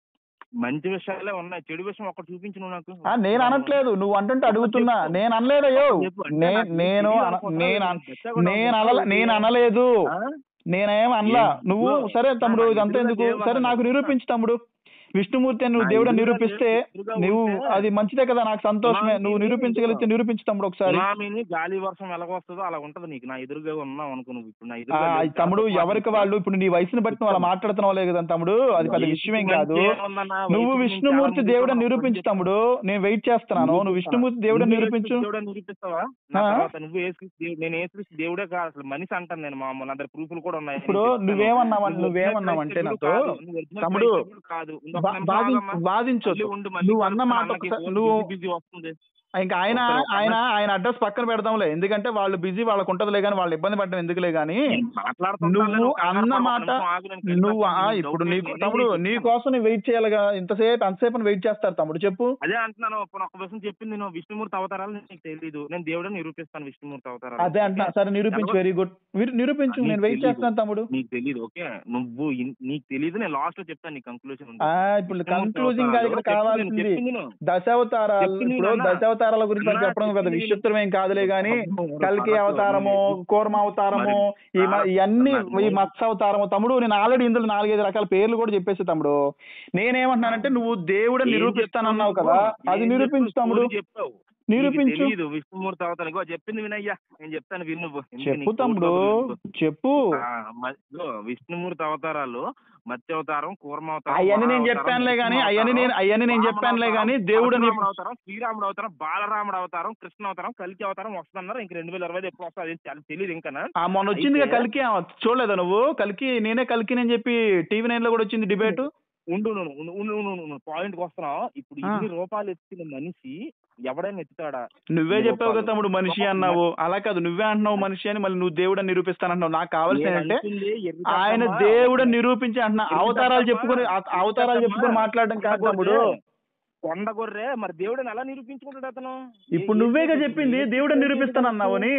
మంచి విషయాలే ఉన్నాయి చెడు విషయం ఒకటి చూపించు నువ్వు నాకు ఆ నేను అనట్లేదు నువ్వు అంటుంటే అడుగుతున్నా నేను అనలేదయ్యో చెప్పు. అంటే నే- నాకు నేను తెలియదు అన- అనుకుంటా. నేను అన- చెత్త నేను కూడా అనల నేను అనలేదు ఆ? నేనేం అనలా ఏం? నువ్వు ఇదిగో, సరే తమ్ముడు నా ఇదంతా ఎదురుగా ఎందుకు దేవా సరే నాకు అన్నాడు. నిరూపించు తమ్ముడు విష్ణుమూర్తి అని నువ్వు నా దేవుడు ఎదురుగా నిరూపిస్తే ఎదురుగా నువ్వు ఉంటే అది మంచిదే కదా నాకు సంతోషమే నా నువ్వు మీద నిరూపించగలిగితే ఇదిగో. నిరూపించు తమ్ముడు ఒకసారి సునామీని గాలి వర్షం ఎలాగొస్తుందో అలా ఉంటది నీకు నా ఎదురుగా ఉన్నావు అనుకో నువ్వు ఇప్పుడు నా ఆ, ఎదురుగా అది లేచి తమ్ముడు అలా ఎవరికి వాళ్ళు ఇప్పుడు నీ వయసుని బట్టి నువ్వు అలా మాట్లాడుతున్నావు లేదు కదా తమ్ముడు అది పెద్ద వయసుకి విషయమేం మంచి కాదు ఏముందన్నా? నువ్వు వయసుకి విష్ణుమూర్తి మించి దేవుడు చాలా నిరూపించు మంది తమ్ముడు నేను వెయిట్ చేస్తున్నాను నువ్వు విష్ణుమూర్తి దేవుడు నువ్వు నిరూపించు యేసుక్రీస్తు దేవుడని నిరూపిస్తావా నా ఆ? తర్వాత నువ్వు యేసుక్రీస్తు దేవుడు నేను యేసుక్రీస్తు దేవుడే కాదు అసలు మనిషి అంటాను నేను మామూలు అందరి ప్రూఫ్లు కూడా ఉన్నాయి ఇప్పుడు నేను చెప్తాను. నువ్వేమన్నావు నువ్వు నువ్వేమన్నావు ఒరిజినల్ అంటే క్రైస్తవుడు నాతో కాదు. నువ్వు ఒరిజినల్ తమ్ముడు, క్రైస్తవుడు కాదు ఇంకొక బా- నిమిషం బాధి ఆగమ్మా. బాధించొద్దు మళ్ళీ ఉండు, మళ్ళీ నువ్వు అన్న కలుపుతాను. మాట నాకు ఒకసారి ఫోన్ నువ్వు బిజీ బిజీ వస్తుంది ఇంకా ఆయన ఒకసారి ఒక ఆయన ఆయన అడ్రస్ పక్కన పెడదాంలే ఎందుకంటే వాళ్ళు బిజీ వాళ్ళకు ఉంటదిలే కానీ వాళ్ళు ఇబ్బంది పడడం ఎందుకులే కానీ నేను మాట్లాడుతుంటాను, నువ్వు నేను ఒక అన్న నిమిషం మాట ఆగు, నేను వెళ్ళిపోతాను. నువ్వు ఆ, నీకు ఇప్పుడు డౌట్ నీకు లేదు, తమ్ముడు నేను నీ చెప్తాను. కోసం నేను వెయిట్ చేయాలిగా ఇంతసేపు అంతసేపు వెయిట్ చేస్తారు తమ్ముడు చెప్పు అదే అంటున్నాను ఇప్పుడు ఒక విషయం చెప్పింది నేను విష్ణుమూర్తి అవతారాలు నీకు తెలియదు నేను దేవుడని నిరూపిస్తాను విష్ణుమూర్తి అవతారాలు అదే అంటున్నా సరే నిరూపించు వెరీ గుడ్ నిరూపించు నేను వెయిట్ చేస్తున్నాను తమ్ముడు నీకు తెలియదు ఓకే నువ్వు ఇన్- నీకు తెలియదు నేను లాస్ట్ లో చెప్తాను నీ కంక్లూజన్ ఆ ఇప్పుడు కన్క్లూజింగ్ కాదు ఇక్కడ కావాల్సింది దశావతారాలు చెప్పింది ఇప్పుడు అన్నా. దశావతారాల గురించి మనం అన్నా, చెప్పడం కదా చెప్పింది విచిత్రం ఏం కాదులే గాని అబ్బో, కల్కి పరమాత్మ అవతారము మరి- కూర్మ అవతారము ఈ మ- మరి- ఇవన్నీ మరి- ఈ మత్స్య అవతారము తమ్ముడు నేను ఆల్రెడీ ఇందులో నాలుగైదు రకాల పేర్లు కూడా చెప్పేసి తమ్ముడు నేనేమంటున్నానంటే నువ్వు దేవుడు ఏం నిరూపిస్తానన్నావు చెప్తావు కదా నువ్వు? అది ఏం నిరూపించు చెప్తావు? తమ్ముడు స్టోరీ చెప్తావు నిరూపించు నీకు తెలీదు విష్ణుమూర్తి అవతారం ఇగో చెప్పింది వినయ్యా నేను చెప్తాను విను నువ్వు. ఎందుకు చెప్పు నీకు తమ్ముడు తోడు లేదు. చెప్పు ఆ, మ- ఇగో విష్ణుమూర్తి అవతారాలు మత్స్య అవతారం కూర్మ అవతారం అవన్నీ నేను వరాహ చెప్పానులే అవతారం, గాని నృసింహ అవన్నీ నేను అవతారం, అవన్నీ నేను వామన చెప్పానులే అవతారం, గాని దేవుడు ని- పరశురాముడు అవతారం శ్రీరాముడు అవతారం బాలరాముడు అవతారం కృష్ణ అవతారం కలికి అవతారం వస్తుందన్నారు ఇంక రెండు వేల ఇరవై ఎప్పుడు వస్తుంది అది తెలియదు ఇంకా ఆ మొన్న వచ్చింది అయితే- కలికి ఆ, చూడలేదా నువ్వు కలికి నేనే కలికి నేను చెప్పి టీవీ నైన్ లో కూడా వచ్చింది డిబేట్ ఉండు ఉండు, ఉండు, ఉండు, ఉండు, ఉండు, పాయింట్ కి వస్తున్నావు ఇప్పుడు ఆ. ఇన్ని రూపాయలు ఎత్తిన మనిషి ఎవడైనా ఎత్తుతాడా నువ్వే ఇన్ని చెప్పావు కదా రూపాయలు. తమ్ముడు మనిషి ఒక- అన్నావు అలా కాదు నువ్వే అంటున్నావు మనిషి అని మళ్ళీ నువ్వు దేవుడు నిరూపిస్తానంటున్నావు నాకు కావాల్సింది నేను ఏంటంటే అంటుంది ఎర్రి ఆయన తప్పమ్మా. దేవుడు నిరూపించి అంటున్నా ఎర్రి అవతారాలు తప్పమ్మా. చెప్పుకొని ఆ- అవతారాలు ఎర్రి చెప్పుకొని తప్పమ్మా. మాట్లాడడం కాదు కొండ తమ్ముడు గొర్రె, కొండ గొర్రె మరి దేవుడిని ఎలా నిరూపించుకుంటాడు అతను ఇప్పుడు ఏ- నువ్వేగా ఏ- చెప్పింది ఏ- దేవుడు ఏ- నిరూపిస్తానన్నావు అని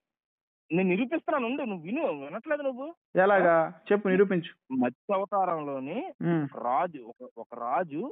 నేను నిరూపిస్తున్నాను ఉండు నువ్వు విను వినట్లేదు నువ్వు ఎలాగా చెప్పు నిరూపించు మత్స్య అవతారంలోని ఉమ్. రాజు ఒక ఒక రాజు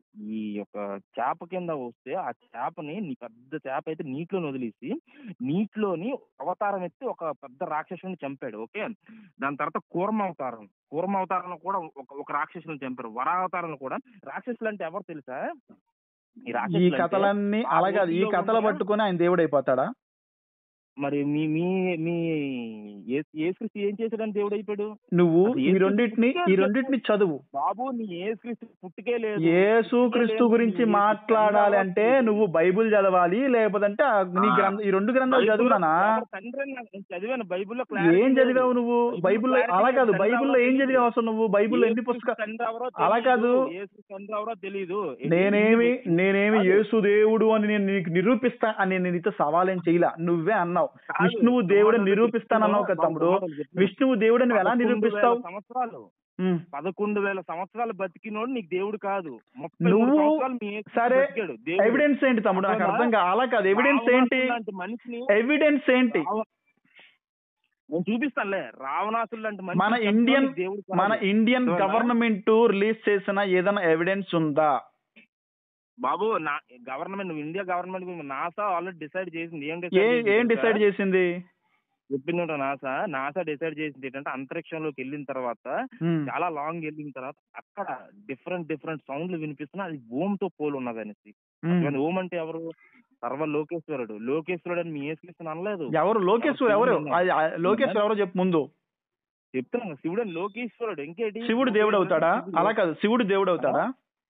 ఈ యొక్క చేప కింద వస్తే ఆ చేపని నీ పెద్ద చేప అయితే నీటిలోని వదిలేసి నీటిలోని అవతారం ఎత్తి ఒక పెద్ద రాక్షసుని చంపాడు ఓకే దాని తర్వాత కూర్మ అవతారం కూర్మ అవతారంలో కూడా ఒక ఒక రాక్షసుని చంపారు వరాహ అవతారంలో కూడా రాక్షసులు అంటే ఎవరు తెలుసా ఈ ఈ రాక్షసులు అంటే కథలన్నీ ఆ అలాగే ఈ రోజుల్లో కథలు ఉన్న- పట్టుకొని ఆయన దేవుడు అయిపోతాడా మరి మీ మీ మీ ఏ- యేసుక్రీస్తు ఏం చేశాడని దేవుడు అయిపోయాడు నువ్వు అది ఈ యేసు రెండింటిని ఈ క్రీస్తు రెండింటిని చదువు బాబు నీ యేసుక్రీస్తు పుట్టుకే లేదు యేసు పుట్టుకే క్రీస్తు లేదు, గురించి నీ మాట్లాడాలి తండ్రి అంటే ఎవరో నువ్వు బైబిల్ చదవాలి లేకపోతే ఆ నీ ఆ. గ్రంథ ఈ రెండు గ్రంథాలు బైబిల్లో చదువునానా ఎవరు తండ్రి అని నాకు- నేను చదివాను బైబిల్లో ఏం clarity లేదు. చదివావు నువ్వు బైబిల్లో clarity అలా లేదు, కాదు తండ్రి బైబిల్లో ఎవరో ఏం తెలీదు. చదివావు అసలు నువ్వు బైబిల్లో ఎన్ని యేసుక్రీస్తు పుస్తకాలు తండ్రి ఎవరో అలా తెలీదు. కాదు. యేసు తండ్రి ఎవరో తెలీదు నేనేమి నేనేమి కాదు. యేసు దేవుడు అని నేను నీకు నిరూపిస్తా అని నేను నీతో సవాలేం చేయలా నువ్వే అన్నావు కాదు. విష్ణువు దేవుడు మాటలు నిరూపిస్తానన్నావు కదా చెప్తున్నావు. తమ్ముడు మాటలు చెప్తున్నావు. విష్ణువు దేవుడు నువ్వు ఎలా పదకొండు నిరూపిస్తావు వేల సంవత్సరాలు ఉమ్. పదకొండు వేల సంవత్సరాలు బతికినోడు నీకు దేవుడు కాదు ముప్పై మూడు నువ్వు సంవత్సరాలు మీ యేసు సరే బతికాడు. దేవుడు. ఎవిడెన్స్ ఏంటి తమ్ముడు నాకు అర్థమా? అర్థం కాదు అలా కాదు ఎవిడెన్స్ ఏంటి రావణాసురుడు లాంటి మనిషిని ఎవిడెన్స్ ఏంటి రావ- నేను చూపిస్తానులే రావణాసుడు లాంటి మనిషిని మన చంపడానికి ఇండియన్ దేవుడు కాదు. మన ఇండియన్ అర్థమైందా? గవర్నమెంట్ రిలీజ్ చేసిన ఏదైనా ఎవిడెన్స్ ఉందా బాబు నా గవర్నమెంట్ నువ్వు ఇండియా గవర్నమెంట్ గురించి నాసా ఆల్రెడీ డిసైడ్ చేసింది ఏం ఏ డిసైడ్ ఏం డిసైడ్ చేసింది చెప్పిందంట నాసా నాసా డిసైడ్ చేసింది ఏంటంటే అంతరిక్షంలోకి వెళ్ళిన తర్వాత ఉమ్. చాలా లాంగ్ వెళ్ళిన తర్వాత అక్కడ డిఫరెంట్ డిఫరెంట్ సౌండ్లు వినిపిస్తున్నా అది ఓం తో పోలు ఉన్నది అనేసి ఉమ్. ఓం అంటే ఎవరు సర్వ లోకేశ్వరుడు లోకేశ్వరుడు అని మీ ఏసుక్రీస్తు అనలేదు ఎవరు లోకేశ్వర్ ఎవరు అది- ఆ లోకేశ్వర్ ఎవరో చెప్పు ముందు చెప్తున్నాను శివుడు అని లోకేశ్వరుడు ఇంకేంటి శివుడు దేవుడు అవుతాడా అలా కాదు శివుడు దేవుడు అవుతాడా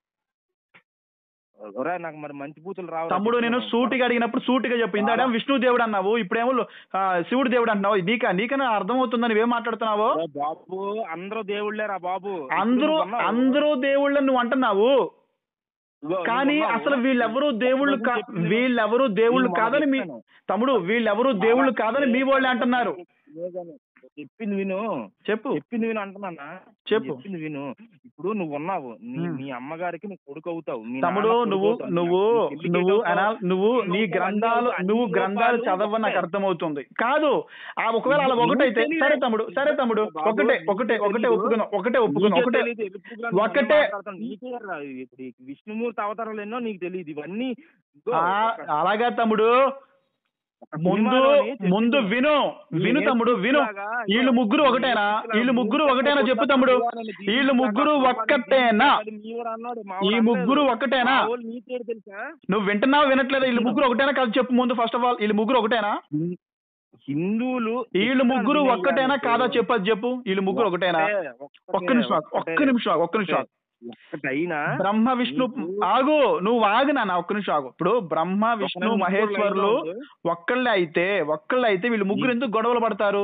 ఒరేయ్, నాకు మరి మంచి పూజలు రావు తమ్ముడు నేను సూటిగా అడిగినప్పుడు సూటిగా చెప్పు ఇందాడేమో విష్ణు దేవుడు అన్నావు ఇప్పుడేమో లో- ఆ, శివుడు దేవుడు అంటున్నావు నీకా నీకన్నా అర్థం అవుతుందని నువ్వేం మాట్లాడుతున్నావు బాబు అందరూ దేవుళ్ళేరా బాబు అందరూ ఇప్పుడు నువ్వు అందరూ దేవుళ్ళని నువ్వు అంటున్నావు ఇదిగో కానీ నువ్వు అసలు ఉన్నావు. వీళ్ళెవరూ దేవుళ్ళు కా వీళ్ళెవరూ దేవుళ్ళు నేను కాదని మీ చెప్తాను. తమ్ముడు వీళ్ళెవరూ దేవుళ్ళు కాదని మీ వాళ్ళే అంటున్నారు లేదని. చెప్పింది విను చెప్పు చెప్పింది విను అంటున్నానా చెప్పు. చెప్పింది విను ఇప్పుడు నువ్వు ఉన్నావు నీ హ్మ్. మీ అమ్మగారికి నువ్వు కొడుకు అవుతావు మీ తమ్ముడు నాన్న కొడుకు నువ్వు అవుతావు. నువ్వు నీ చెల్లికి నువ్వు అవుతావు. అనా- నువ్వు నీ లోకాలు గ్రంథాలు అన్ని నువ్వు గ్రంథాలు లోకాలు చదవని నాకు ఒకటే. అర్థమవుతుంది కాదు ఆ ఒకవేళ అలా నీకు ఒకటైతే తెలీదు. సరే తమ్ముడు సరే తమ్ముడు బాబు, ఒకటే నీకు ఒకటే ఒకటే తెలీదు. ఒప్పుకున్నాం ఒకటే ఒప్పుకున్నాం నీకే ఒకటే తెలీదు. ఎరుపు గ్రంథం ఒకటే- అన్నీ మాట్లాడతాను. నీకే రా. ఇప్పుడు ఈ విష్ణుమూర్తి అవతారాలు ఎన్నో నీకు తెలియదు ఇవన్నీ ఇదిగో, ఆ, ఒక- అలాగా తమ్ముడు ఒక ముందు సినిమాలోని చెప్పింది. ముందు విను విను తమ్ముడు విను వీళ్ళు ముగ్గురు ఒకటేనా వీళ్ళు ముగ్గురు ఒకటేనా చెప్పు తమ్ముడు వీళ్ళు ముగ్గురు ఒక్కటేనా ఈ ముగ్గురు ఒక్కటేనా తెలుసా నువ్వు వింటున్నావా వినట్లేదా వీళ్ళు ముగ్గురు ఒకటేనా కాదు చెప్పు ముందు ఫస్ట్ ఆఫ్ ఆల్ వీళ్ళు ముగ్గురు ఒకటేనా హిందువులు వీళ్ళు ముగ్గురు ఒక్కటేనా కాదా చెప్పు అది చెప్పు వీళ్ళు ముగ్గురు ఒకటేనా ఒక్క నిమిషం ఆగు, ఒక్క నిమిషం ఆగు, ఒక్క నిమిషం ఆగు. ఒక్కటైనా బ్రహ్మ విష్ణు నీకు- ఆగు నువ్వు ఆగు నాన్న ఒక్క నిమిషం ఆగు ఇప్పుడు బ్రహ్మ విష్ణు ముగ్గురు మహేశ్వరులు లైన్లో ఉండు. ఒక్కళ్ళే అయితే ఒక్కళ్ళే అయితే వీళ్ళు ముగ్గురు ఎందుకు గొడవలు పడతారు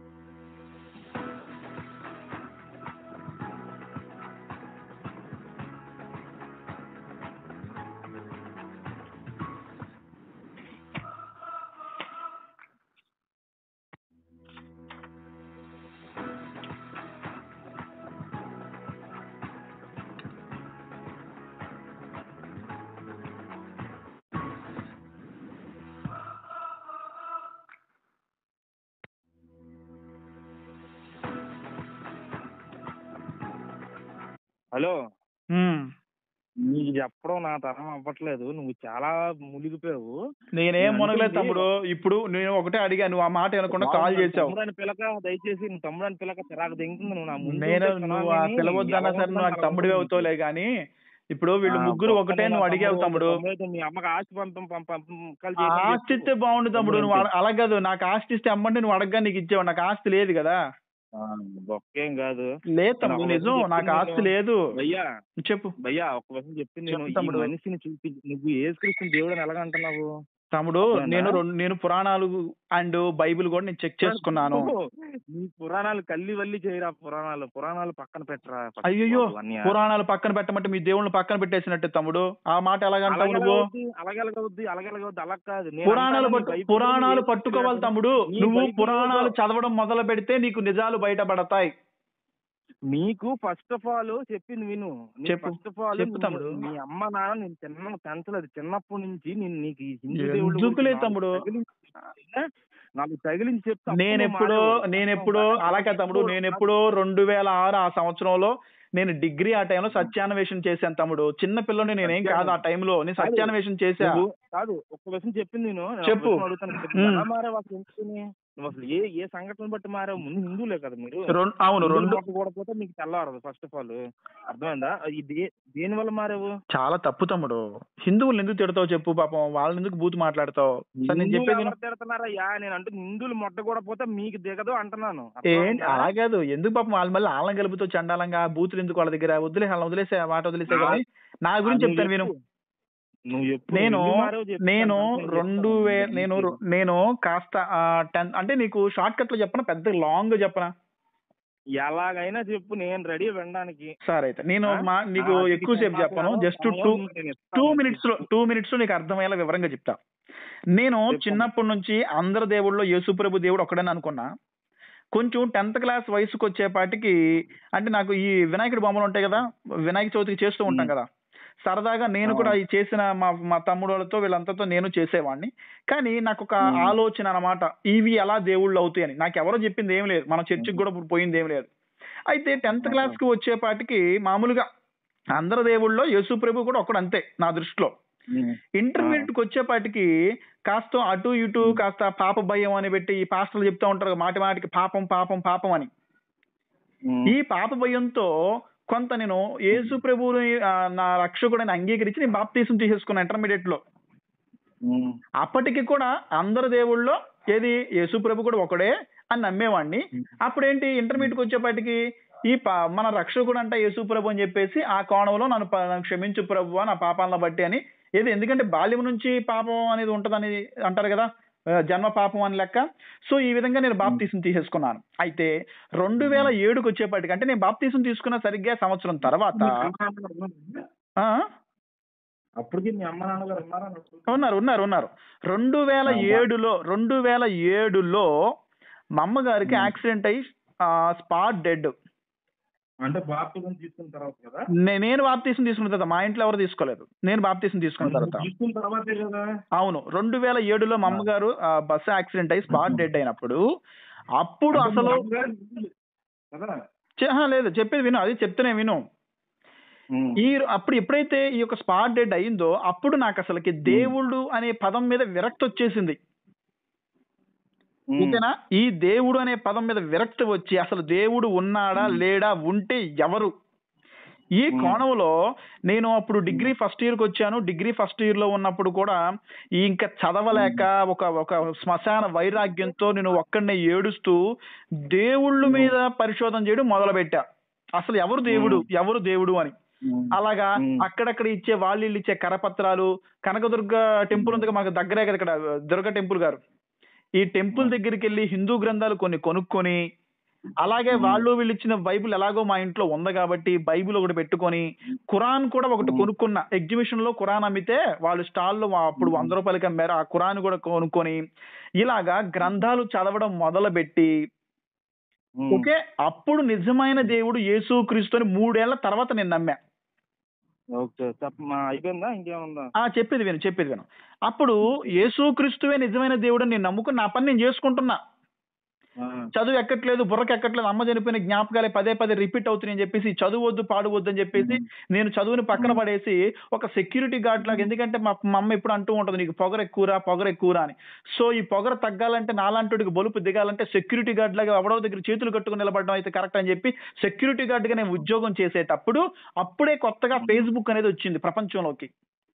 హలో ఉమ్. నీకు చెప్పడం నా తరం అవ్వట్లేదు నువ్వు చాలా మునిగిపోయావు నేనేం నేను మునగలేదు అంటుంది- తమ్ముడు ఇప్పుడు నేను ఒకటే అడిగా నువ్వు ఆ మాట వినకుండా కాల్ చేసావు తమ్ముడని పిలక దయచేసి నువ్వు తమ్ముడని పిలక చిరాకు దింగుతుంది నువ్వు నా ముందు నేను ఉంటే నువ్వు ఆ క్షణాన్ని పిలవద్దన్నా సరే నువ్వు నాకు ఎవరు తమ్ముడివి అవుతావులే గానీ ఇప్పుడు వీళ్ళు ఆ, ముగ్గురు ఒకటే నువ్వు అడిగావు తమ్ముడు తమ్ముడైతే మీ అమ్మకి ఆస్తి పంపం పంపం పంపకాలు ఆ చేయమని ఆస్తి చెప్పు. ఇస్తే బాగుండు తమ్ముడు నువ్వు అడ- అలా కాదు నాకు ఆస్తి ఇస్తే అమ్మంటే నువ్వు అడగగా నీకు ఇచ్చేవాడు నాకు ఆస్తి లేదు కదా ఆ, బొక్కేం కాదు లేదు తమ్ముడు నాకు నిజం చెప్పింది నాకు ఆస్తి నేను- లేదు భయ్యా చెప్పు భయ్యా ఒక విషయం చెప్పింది నేను చెప్పు ఈ తమ్ముడు. మనిషిని చూపి నువ్వు ఏసుక్రీస్తుని దేవుడు అని ఎలాగంటున్నావు తమ్ముడు అవునా? నేను రెండు నేను పురాణాలు అండ్ బైబిల్ కూడా నేను చెక్ చేసుకున్నాను నీ పురాణాలు కల్లి వల్లి చేయరా పురాణాలు పురాణాలు పక్కన పెట్టరా first అయ్యయ్యో బాబు అన్నయ్య. పురాణాలు పక్కన పెట్టమంటే మీ దేవుళ్ళని పక్కన పెట్టేసినట్టే తమ్ముడు ఆ మాట ఎలాగంటావు నువ్వు అలాగెలాగవుద్ది? అలాగెలాగవుద్ది అలాగెలాగవుద్ది అలా కాదు నేను పురాణాలు అంటాను, పట్టు నీ బైబిల్ పురాణాలు ఏం పట్టుకోవాలి చెప్పలేదు. తమ్ముడు నీ నువ్వు బైబిల్ పురాణాలు ఏదో- చదవడం మొదలు పెడితే నీకు నిజాలు బయటపడతాయి నీకు ఫస్ట్ ఆఫ్ ఆల్ చెప్పింది విను చెప్పు. ఫస్ట్ ఆఫ్ ఆల్ చెప్పు తమ్ముడు. మీ అమ్మ నాన్న నేను చిన్న పెంచలేదు చిన్నప్పటి నుంచి నేను నీకు ఈ హిందూ దేవుళ్ళ ఎందుకులే గురించి తమ్ముడు? నాకు తగిలించి- నాకు తగిలించి చెప్తే అప్పుడు నేను నువ్వు ఎప్పుడో మాట్లాడు. నేను ఎప్పుడో అలాగే తమ్ముడు నేను ఎప్పుడో రెండు వేల ఆరు ఆ సంవత్సరంలో నేను డిగ్రీ ఆ టైంలో సత్యాన్వేషణ చేశాను తమ్ముడు చిన్న పిల్లని నేనేం కాదు ఆ టైంలో నేను సత్యాన్వేషణ చేశా నువ్వు- కాదు ఒక్క విషయం చెప్పింది నేను నేను ఒక చెప్పు. విషయం అడుగుతాను మ్మ్. ఎలా మారావు అసలు ఎందుకని నువ్వు అసలు ఏ ఏ సంఘటన బట్టి మారావు ముందు హిందువులే కదా మీరు రెండు అవును హిందువులు రెండు మొక్కకూడకపోతే మీకు తెల్లవారదు ఫస్ట్ ఆఫ్ ఆల్ అర్థమైందా ఇది దేని వల్ల మారావు చాలా తప్పు తమ్ముడు హిందువులు ఎందుకు తిడతావు చెప్పు పాపం వాళ్ళని ఎందుకు బూతు మాట్లాడతావు సరే నేను హిందువులు చెప్పేది విను. ఎవరు తిడుతున్నారా యా నేను అంటే హిందువులు మొట్టకూడకపోతే మీకు దిగదు అంటున్నాను ఏంటి అర్థమైందా? అలా కాదు ఎందుకు పాపం వాళ్ళ మళ్ళీ ఆళ్ళని కలుపుతూ చండాలంగా బూతులు ఎందుకు వాళ్ళ దగ్గర వదిలే వాళ్ళని వదిలేసే ఆ మాట వదిలేసే కానీ నా గురించి నువ్వు చెప్తాను విను చెప్పు. నువ్వు చెప్పు. నేను ఎందుకు మారావో చెప్పు. నేను నేను రెండు చెప్తాను. వే నేను నేను కాస్త టెన్త్ అంటే నీకు షార్ట్ కట్ లో చెప్పనా పెద్ద లాంగ్ చెప్పనా ఎలాగైనా చెప్పు నేను రెడీ వినడానికి సరే అయితే నేను ఆ? మా నీకు ఆ, ఎక్కువసేపు నీకు చెప్పను మాట్లాడు. జస్ట్ సమయం టూ నీకు నేను ఇస్తాను. టూ మినిట్స్ లో టూ మినిట్స్ లో నీకు అర్థమయ్యేలా వివరంగా చెప్తా నేను చెప్పు. చిన్నప్పటి నుంచి అందరి దేవుళ్ళలో యేసుప్రభు దేవుడు ఒక్కడని అనుకున్నా కొంచెం టెన్త్ క్లాస్ వయసుకు వచ్చేపాటికి అంటే నాకు ఈ వినాయకుడి బొమ్మలు ఉంటాయి కదా వినాయక చవితికి చేస్తూ ఉంటాం మ్. కదా సరదాగా నేను కూడా ఈ చేసిన మా మా తమ్ముడు వాళ్ళతో వీళ్ళంతతో నేను చేసేవాడిని కానీ నాకు ఒక మ్. ఆలోచన అన్నమాట ఇవి ఎలా దేవుళ్ళు అవుతాయని నాకు ఎవరో చెప్పింది ఏం లేదు మన చర్చికి కూడా పోయింది ఏం లేదు అయితే టెన్త్ క్లాస్ కి వచ్చేపాటికి మామూలుగా అందరి దేవుళ్ళలో యేసు ప్రభు కూడా ఒకడు అంతే నా దృష్టిలో ఉమ్. ఇంటర్మీడియట్ కి వచ్చేపాటికి కాస్త అటు ఇటు కాస్త పాప భయం అని పెట్టి ఈ పాస్టర్లు చెప్తా ఉంటారు కదా, మాటి మాటికి పాపం పాపం పాపం అని ఉమ్. ఈ పాప భయంతో కొంత నేను యేసు ప్రభువుని ఆ, నా రక్షకుడిని అంగీకరించి నేను బాప్తీసం తీసేసుకున్నాను ఇంటర్మీడియట్ లో ఉమ్. అప్పటికి కూడా అందరు దేవుళ్ళలో ఏది యేసు ప్రభు కూడా ఒకడే అని నమ్మేవాడిని అప్పుడేంటి ఇంటర్మీడియట్ వచ్చేపాటికి ఈ పా- మన రక్షకుడు అంట యేసు ప్రభు అని చెప్పేసి ఆ కోణంలో నన్ను ప- నన్ను క్షమించు ప్రభు నా పాపాలను బట్టి అని ఏది ఎందుకంటే బాల్యం నుంచి పాపం అనేది ఉంటదని అంటారు కదా ఆ, జన్మ పాపం అని లెక్క సో ఈ విధంగా నేను బాప్తీసం తీసేసుకున్నాను అయితే రెండు వేల ఏడుకి వచ్చేపాటికి అంటే నేను బాప్తీసం తీసుకున్న సరిగ్గా సంవత్సరం తర్వాత మీ అమ్మ నాన్నగారు ఉన్నారా? ఆ, అప్పటికి మీ అమ్మ నాన్నగారు ఉన్నారా ఉన్నారు ఉన్నారు ఉన్నారు రెండు వేల ఏడులో రెండు వేల ఏడులో మా అమ్మగారికి Hmm. యాక్సిడెంట్ అయ్యి స్పాట్ డెడ్ అంటే బాప్తిజం తీసుకున్న తర్వాత కదా నేను బాప్తీసం తీసుకున్న తర్వాత మా ఇంట్లో ఎవరు తీసుకోలేదు నేను బాప్తీసం తీసుకున్న తర్వాత తీసుకున్న తర్వాతే కదా అవును రెండు వేల ఏడులో మా అమ్మగారు ఆ, బస్సు యాక్సిడెంట్ అయ్యి స్పాట్ డెడ్ అయినప్పుడు అప్పుడు అంటే అసలు మీ అమ్మగారు హిందువులు కదా చె- ఆహా, లేదు చెప్పేది విను అది చెప్తేనే విను ఉమ్. ఈ అప్పుడు ఎప్పుడైతే ఈ యొక్క స్పాట్ డెడ్ అయిందో అప్పుడు నాకు అసలుకి దేవుడు అనే పదం మీద విరక్తి వచ్చేసింది ఉమ్. ఓకేనా ఈ దేవుడు అనే పదం మీద విరక్తి వచ్చి అసలు దేవుడు ఉన్నాడా లేడా ఉంటే ఎవరు ఈ మ్మ్. కోణంలో నేను అప్పుడు డిగ్రీ ఫస్ట్ ఇయర్ కి వచ్చాను డిగ్రీ ఫస్ట్ ఇయర్ లో ఉన్నప్పుడు కూడా ఈ ఇంకా చదవలేక ఒక ఒక శ్మశాన వైరాగ్యంతో నేను ఒక్కడనే ఏడుస్తూ దేవుళ్ళ మీద పరిశోధన చేయడం మొదలు పెట్టా అసలు ఎవరు దేవుడు ఎవరు దేవుడు అని ఉమ్. అలాగా మ్మ్. అక్కడక్కడ ఇచ్చే వాళ్ళు వీళ్ళు ఇచ్చే కరపత్రాలు కనకదుర్గ టెంపుల్ ఉంది కదా, మాకు దగ్గరే కదా ఇక్కడ దుర్గ టెంపుల్ గారు ఈ టెంపుల్ దగ్గరికి వెళ్ళి హిందూ గ్రంథాలు కొన్ని కొనుక్కొని అలాగే వాళ్ళు వీళ్ళు ఇచ్చిన బైబిల్ ఎలాగో మా ఇంట్లో ఉంది కాబట్టి బైబిల్ ఒకటి పెట్టుకొని ఖురాన్ కూడా ఒకటి కొనుక్కున్న ఎగ్జిబిషన్ లో ఖురాన్ అమ్మితే వాళ్ళు స్టాల్ లో అప్పుడు వంద రూపాయలకి అమ్మారు ఆ ఖురాన్ కూడా కొనుక్కొని ఇలాగా గ్రంథాలు చదవడం మొదలుపెట్టి ఉమ్. ఓకే అప్పుడు నిజమైన దేవుడు యేసు క్రీస్తుని మూడేళ్ల తర్వాత నేను నమ్మా ఓకే చెప్పమా అయిపోయిందా ఇంకేముందా ఆ చెప్పేది విను చెప్పేది విను అప్పుడు యేసు క్రీస్తువే నిజమైన దేవుడు నేను నమ్ముకుని నా పని నేను చేసుకుంటున్నా ఆ. చదువు ఎక్కట్లేదు బుర్రకి ఎక్కట్లేదు అమ్మ చనిపోయిన జ్ఞాపకాలే పదే పదే రిపీట్ అవుతున్నాయని చెప్పేసి చదువు వద్దు పాడు వద్దు అని చెప్పేసి నేను చదువుని పక్కన పడేసి ఒక సెక్యూరిటీ గార్డ్ లాగా ఎందుకంటే మా మా అమ్మ ఎప్పుడు అంటూ ఉంటుంది నీకు పొగర ఎక్కువరా పొగర ఎక్కువరా అని సో ఈ పొగర తగ్గాలంటే నాలాంటికి బలుపు దిగాలంటే సెక్యూరిటీ గార్డ్ లాగా ఎవడో దగ్గర చేతులు కట్టుకుని నిలబడడం అయితే కరెక్ట్ అని చెప్పి సెక్యూరిటీ గార్డ్ గా నేను ఉద్యోగం చేసేటప్పుడు అప్పుడే కొత్తగా ఫేస్బుక్ అనేది వచ్చింది ప్రపంచంలోకి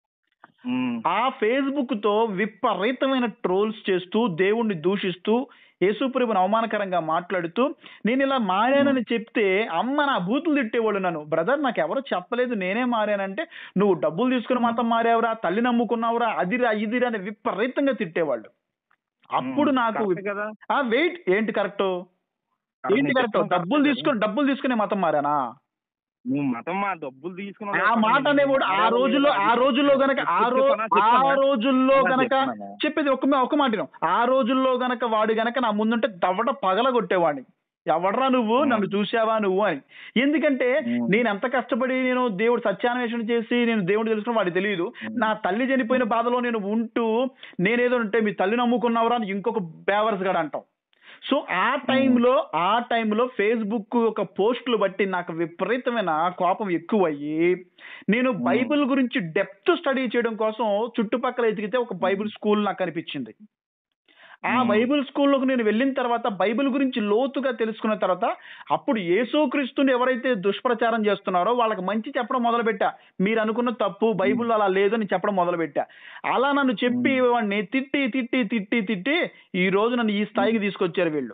ఉమ్. ఆ ఫేస్బుక్ తో విపరీతమైన ట్రోల్స్ చేస్తూ దేవుణ్ణి దూషిస్తూ యేసుప్రభుని అవమానకరంగా మాట్లాడుతూ నేను ఇలా మారానని చెప్తే అమ్మ నా బూతులు తిట్టేవాళ్ళు నన్ను బ్రదర్ నాకు ఎవరు చెప్పలేదు నేనే మారానంటే నువ్వు డబ్బులు తీసుకుని మాత్రం మారావురా తల్లి నమ్ముకున్నావురా అదిరా ఇదిరా అని విపరీతంగా తిట్టేవాళ్ళు అప్పుడు నాకు కరెక్టే కదా ఆ వెయిట్ ఏంటి కరెక్ట్ ఏంటి నేను కరెక్ట్ చెప్తాను డబ్బులు కరెక్టే తీసుకుని డబ్బులు తీసుకునే మతం మారానా నువ్వు మతం మా డబ్బులు తీసుకున్నావు ఆ మాట అనేవాడు ఆ రోజుల్లో ఆ రోజుల్లో గనక ఆ రో ఆ రోజుల్లో గనక చెప్పేది ఒక ఒక మాట విను. ఆ రోజుల్లో గనక వాడు గనక నా ముందుంటే దవడ పగల కొట్టేవాడిని ఎవడ్రా నువ్వు నన్ను చూసావా నువ్వు అని ఎందుకంటే Hmm. నేను ఎంత కష్టపడి నేను దేవుడు సత్యాన్వేషణ చేసి నేను దేవుడు తెలుసుకున్న వాడికి తెలియదు నా తల్లి చనిపోయిన బాధలో నేను ఉంటూ నేనేదో ఉంటే మీ తల్లి నమ్ముకున్నావురా అని ఇంకొక బేవర్స్ గడ అంటాం సో ఆ టైంలో ఆ టైంలో ఫేస్బుక్ యొక్క పోస్టులు బట్టి నాకు విపరీతమైన కోపం ఎక్కువయ్యి నేను బైబిల్ గురించి డెప్త్ స్టడీ చేయడం కోసం చుట్టుపక్కల ఎతికితే ఒక బైబిల్ స్కూల్ నాకు కనిపించింది ఆ మ్మ్. బైబిల్ స్కూల్లోకి నేను వెళ్ళిన తర్వాత బైబిల్ గురించి లోతుగా తెలుసుకున్న తర్వాత అప్పుడు యేసుక్రీస్తుని ఎవరైతే దుష్ప్రచారం చేస్తున్నారో వాళ్ళకి మంచి చెప్పడం మొదలుపెట్టా మీరు అనుకున్న తప్పు బైబిల్ అలా లేదు అని చెప్పడం మొదలుపెట్టా అలా నన్ను చెప్పి వాడిని తిట్టి తిట్టి తిట్టి తిట్టి ఈ రోజు నన్ను ఈ స్థాయికి తీసుకొచ్చారు వీళ్ళు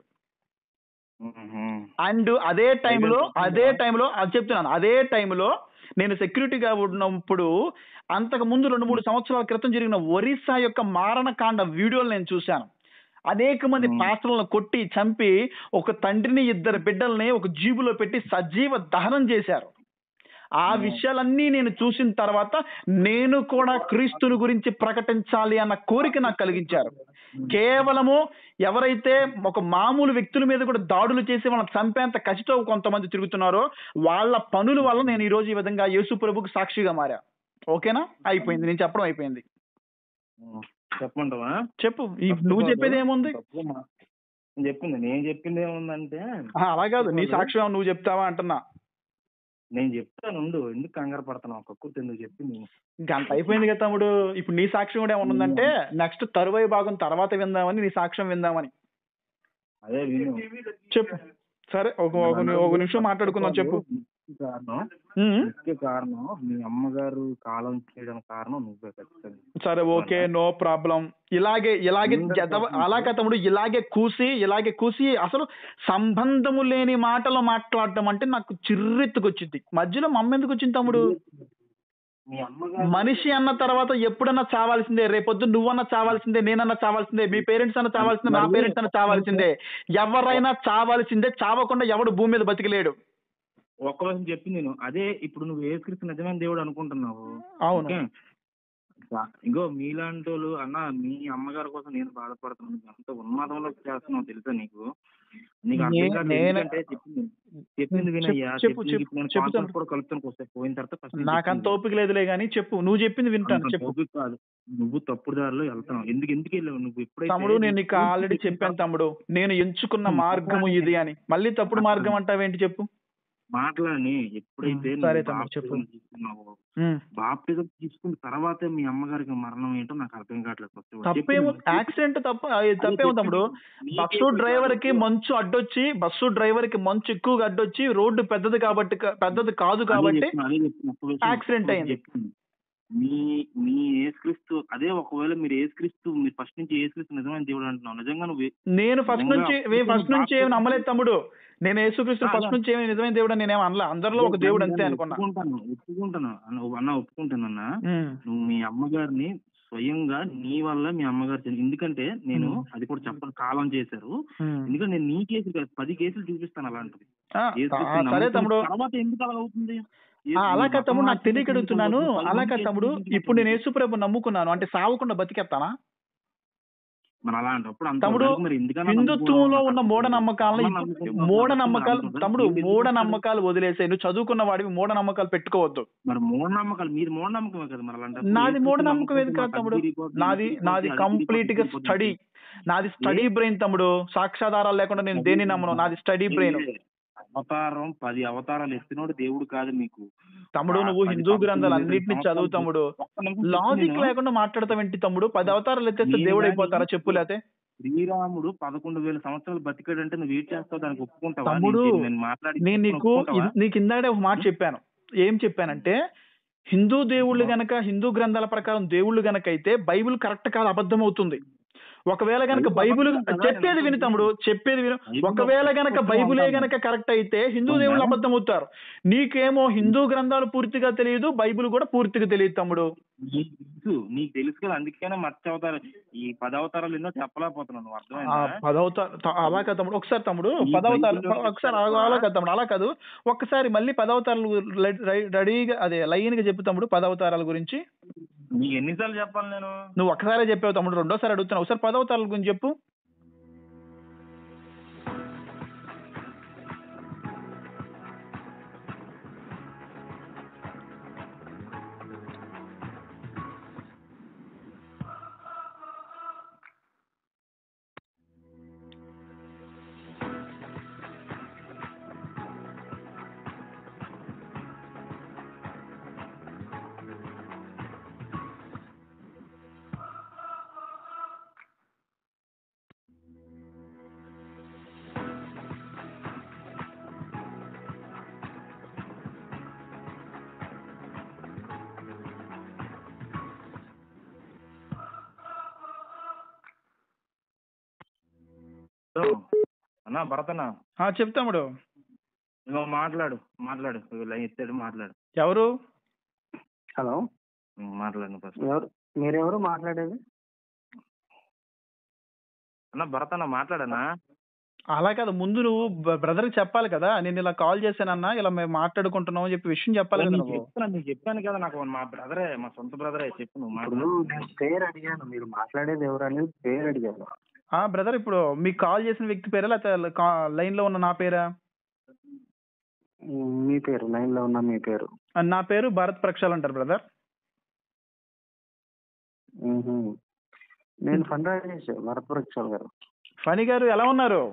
మ్మ్. అండ్ అదే టైంలో చెప్పిందా? అదే టైంలో అది చెప్తున్నాను అదే టైంలో నేను సెక్యూరిటీగా ఉన్నప్పుడు అంతకు ముందు రెండు మూడు సంవత్సరాల క్రితం జరిగిన ఒరిస్సా యొక్క మారణకాండ వీడియోలు నేను చూశాను అనేక మంది Hmm. పాస్టర్లను కొట్టి చంపి ఒక తండ్రిని ఇద్దరు బిడ్డల్ని ఒక జీబులో పెట్టి సజీవ దహనం చేశారు ఆ Hmm. విషయాలన్నీ నేను చూసిన తర్వాత నేను కూడా క్రీస్తుని గురించి ప్రకటించాలి అన్న కోరిక నాకు కలిగించారు కేవలము ఎవరైతే ఒక మామూలు వ్యక్తుల మీద కూడా దాడులు చేసి వాళ్ళని చంపేంత కసితో కొంతమంది తిరుగుతున్నారో వాళ్ళ పనుల వల్ల నేను ఈ రోజు ఈ విధంగా యేసు ప్రభుకు సాక్షిగా మారా ఓకేనా అయిపోయింది నేను చెప్పడం అయిపోయింది మ్మ్. చెప్పమంటావా చెప్పు ఈ నువ్వు చెప్పేది ఏముంది తప్పుగా మా- నేను చెప్పింది నేను చెప్పింది ఏముందంటే ఆ, అలా కాదు నీ సాక్ష్యం నువ్వు చెప్తావా అంటున్నా నేను చెప్తాను ఉండు ఎందుకు కంగారు పడుతున్నావు ఒక కుర్తి ఎందుకు చెప్పింది గంట అయిపోయింది కదా తమ్ముడు ఇప్పుడు నీ సాక్ష్యం కూడా ఏమన్నా ఉందంటే నెక్స్ట్ తరువాయి భాగం తర్వాత విందామని నీ సాక్ష్యం విందామని అదే విను చెప్పు సరే ఒక ఒక ని- ఒక నిమిషం మాట్లాడుకుందాం చెప్పు ముఖ్య కారణం ఉమ్. ముఖ్య కారణం మీ అమ్మగారు కాలం చేయడానికి కారణం నువ్వే ఖచ్చితంగా సరే ఓకే నో ప్రాబ్లం ఇలాగే ఇలాగే జత- అలాగే తమ్ముడు ఇలాగే కూసి ఇలాగే కూసి అసలు సంబంధము లేని మాటలు మాట్లాడటం అంటే నాకు చిర్రెత్తుకొచ్చింది మధ్యలో మా అమ్మ ఎందుకు వచ్చింది తమ్ముడు మీ అమ్మగారు మనిషి అన్న తర్వాత ఎప్పుడన్నా చావాల్సిందే రేపొద్దు నువ్వన్నా చావాల్సిందే నేనన్నా చావాల్సిందే మీ పేరెంట్స్ అన్న చావాల్సిందే మా పేరెంట్స్ అన్న చావాల్సిందే ఎవరైనా చావాల్సిందే చావకుండా ఎవడు భూమి మీద బతికలేడు ఒక్క రోజు చెప్పింది నేను అదే ఇప్పుడు నువ్వు ఏసుక్రీస్తు నిజమైన దేవుడు అనుకుంటున్నావు అవును ఓకే ఇగో మీలాంటి వాళ్ళు అన్న మీ అమ్మగారి కోసం నేను బాధపడుతున్నాను నువ్వు అంత ఉన్మాదంలో చేస్తున్నావు తెలుసా నీకు నీకు అర్థం నే- కాదు నేను- ఎందుకంటే చెప్పింది చెప్పింది వినయ్యా చెప్పు, చెప్పింది చెప్పు, ఇప్పుడు నేను చెప్పు కాన్ఫరెన్స్ తమ్ముడు. కూడా కలుపుతాను వస్తే పోయిన తర్వాత first నేను నాకంత చెప్పింది. ఓపిక లేదులే గానీ చెప్పు నువ్వు చెప్పింది వింటాను అంత చెప్పు ఓపిక కాదు నువ్వు తప్పుడు దారిలో వెళ్తున్నావు ఎందుకు ఎందుకు వెళ్ళావు నువ్వు ఎప్పుడైతే తమ్ముడు నేను నీకు ఆల్రెడీ చెప్పాను తమ్ముడు నేను ఎంచుకున్న మార్గము ఇది అని మళ్ళీ తప్పుడు మార్గం అంటావేంటి చెప్పు మాటలని ఎప్పుడైతే ఉమ్, సరే నువ్వు తమ్ముడు, చెప్పు. బాప్టిజం తీసుకున్నావో ఉమ్. బాప్టిజం తీసుకున్న తర్వాతే మీ అమ్మగారికి మరణం ఏంటో నాకు అర్థం కావట్లేదు first. తప్పేమో చెప్పింది. యాక్సిడెంట్ తప్ప అది తప్పేమో తమ్ముడు నీకే బస్సు డ్రైవర్ కి మంచు అడ్డొచ్చి బస్సు డ్రైవర్ కి మంచు ఎక్కువగా అడ్డొచ్చి రోడ్డు పెద్దది కాబట్టి పెద్దది కాదు అదే కాబట్టి చెప్తున్నా, అదే చెప్తున్నా. ఒక్క విషయం, యాక్సిడెంట్ ఒక్క అయింది. చెప్తున్నా. మీ మీ ఏసుక్రీస్తు అదే ఒకవేళ మీరు ఏసుక్రీస్తు మీరు ఫస్ట్ నుంచి ఏసుక్రీస్తు నిజమైన దేవుడు అంటున్నావు నిజంగా నువ్వు ఏ- నేను ఫస్ట్ నుంచి మేము ఫస్ట్ నుంచి ఏమి నమ్మలేదు తమ్ముడు నేను యేసుక్రీస్తు అలా. ఫస్ట్ నుంచి ఏమి నిజమైన దేవుడు అని నేనేం అనలే అందరిలో ఒక దేవుడు అంతే అనుకున్నా ఒప్పుకుంటాను ఒప్పుకుంటాను అన్న అన్న ఒప్పుకుంటానన్నా ఉమ్. నువ్వు మీ అమ్మగారిని స్వయంగా నీ వల్ల మీ అమ్మగారు చని- ఎందుకంటే నేను మ్మ్. అది కూడా చెప్పని కాలం చేశారు ఉమ్. ఎందుకంటే నేను నీ కేసు కాదు పది కేసులు చూపిస్తాను అలాంటివి ఆ, యేసుక్రీస్తు ఆ, సరే నమ్ముకున్న తమ్ముడు తర్వాత ఎందుకు అలా అవుతుంది ఆ, అలా కాదు తమ్ముడు నాకు తెలియక అడుగుతున్నాను అలా కాదు తమ్ముడు ఇప్పుడు నేను యేసుప్రభు నమ్ముకున్నాను అంటే సావకుండా బతికేస్తానా మరి అలాంటప్పుడు అంత తమ్ముడు, వరకు మరి ఎందుకన్నా హిందుత్వంలో నమ్ముకోవడం? ఉన్న మూఢ నమ్మకాలను అమ్మ నమ్ముకో- మూఢ నమ్మకాలు నమ్ముకో- తమ్ముడు మీరు మూఢ ఎందుకు నమ్మకాలు వదిలేసే నువ్వు చదువుకున్న వాడివి మూఢ నమ్మకాలు పెట్టుకోవద్దు మరి మూఢనమ్మకాలు మీరు మూఢనమ్మకమే కదా మరి అలాంటి నాది మూఢనమ్మకం ఏది కాదు తమ్ముడు నాది నాది కంప్లీట్ గా స్టడీ నాది స్టడీ బ్రెయిన్ తమ్ముడు సాక్ష్యాధారాలు లేకుండా నేను దేన్ని నమ్మను నాది స్టడీ బ్రెయిన్ అవతారం పది అవతారాలు ఎత్తినోడు దేవుడు కాదు మీకు తమ్ముడు నువ్వు పది హిందూ గ్రంథాలు సంవత్సరాలు అన్నిటిని చదువు తమ్ముడు ఒక్క నిమిషం లాజిక్ చెప్తున్నాను. లేకుండా మాట్లాడతావేంటి తమ్ముడు పది అవతారాలు ఎత్తేస్తే నేను దేవుడు కానీ- అయిపోతారా చెప్పు లేతే శ్రీరాముడు పదకొండు వేల సంవత్సరాలు బతికాడంటే నువ్వు ఏం చేస్తావు దానికి ఒప్పుకుంటావా తమ్ముడు, నేను- నేను మాట్లాడి నేను నీకు ఒప్పుకుంటావా? ఇది- నీకు ఇందాడే ఒక మాట చెప్పాను ఏం చెప్పానంటే హిందూ దేవుళ్ళు గనక హిందూ గ్రంథాల ప్రకారం దేవుళ్ళు గనక అయితే బైబిల్ కరెక్ట్ కాదు అబద్ధం అవుతుంది ఒకవేళ గనక బైబిల్ చెప్పేది విని తమ్ముడు చెప్పేది విను ఒకవేళ గనక బైబిలే గనక కరెక్ట్ అయితే హిందూ దేవుళ్ళు అబద్ధం అవుతారు నీకేమో హిందూ గ్రంథాలు పూర్తిగా తెలియదు బైబిల్ కూడా పూర్తిగా తెలియదు తమ్ముడు నీకు తెలుసు నీకు తెలుసు కదా అందుకనే మత్స్య అవతారం ఈ పది అవతారాలు ఎన్నో చెప్పలేకపోతున్నావు నువ్వు ఆ అర్థమైందా పదవతార త- అలా కాదు తమ్ముడు ఒకసారి తమ్ముడు ఈ పదవతారు బైబిల్లో ఒకసారి అలా అలా కాదు తమ్ముడు అలా కాదు ఒక్కసారి మళ్ళీ పదవతారాలు రెడీగా అదే లైన్ గా చెప్పు తమ్ముడు పదవతారాల గురించి నీకు ఎన్నిసార్లు చెప్పాలి నేను నువ్వు ఒక్కసారే చెప్పావు తమ్ముడు రెండోసారి అడుగుతున్నావు ఒకసారి పదవతారాల గురించి చెప్పు హలో. అన్నా భరతన్నా ఆ, చెప్పు తమ్ముడు ఇంకో మాట్లాడు మాట్లాడు ఇగో లైన్ ఎత్తాడు మాట్లాడు ఎవరు హలో ఉం, మాట్లాడు ఫస్ట్ ఎవరు మీరెవరు మాట్లాడేది అన్న భరతన్న మాట్లాడనా అలా కాదు ముందు నువ్వు బ్రదర్ చెప్పాలి కదా నేను ఇలా కాల్ చేశానన్నా ఇలా మేము మాట్లాడుకుంటున్నాం అని చెప్పి విషయం చెప్పాలి కదా నీకు నువ్వు చెప్తున్నా నీకు చెప్పాను కదా నాకు మా బ్రదరే మా సొంత బ్రదరే చెప్పు నువ్వు ఇప్పుడు మాట్లాడు నేను పేరు అడిగాను మీరు మాట్లాడేది ఎవరు అనేది పేరు అడిగాను ఆ బ్రదర్ ఇప్పుడు మీకు కాల్ చేసిన వ్యక్తి పేరా లేకపోతే లైన్ లో ఉన్న నా పేరా ఉమ్, మీ పేరు లైన్ లో ఉన్న మీ పేరు ఆ, నా పేరు భారత్ ప్రక్షాల్ అంటారు బ్రదర్ ఉహు. నేను ఫండ్ రాజేష్ వరప్రక్షాల్ గారు ఫణి గారు ఎలా ఉన్నారు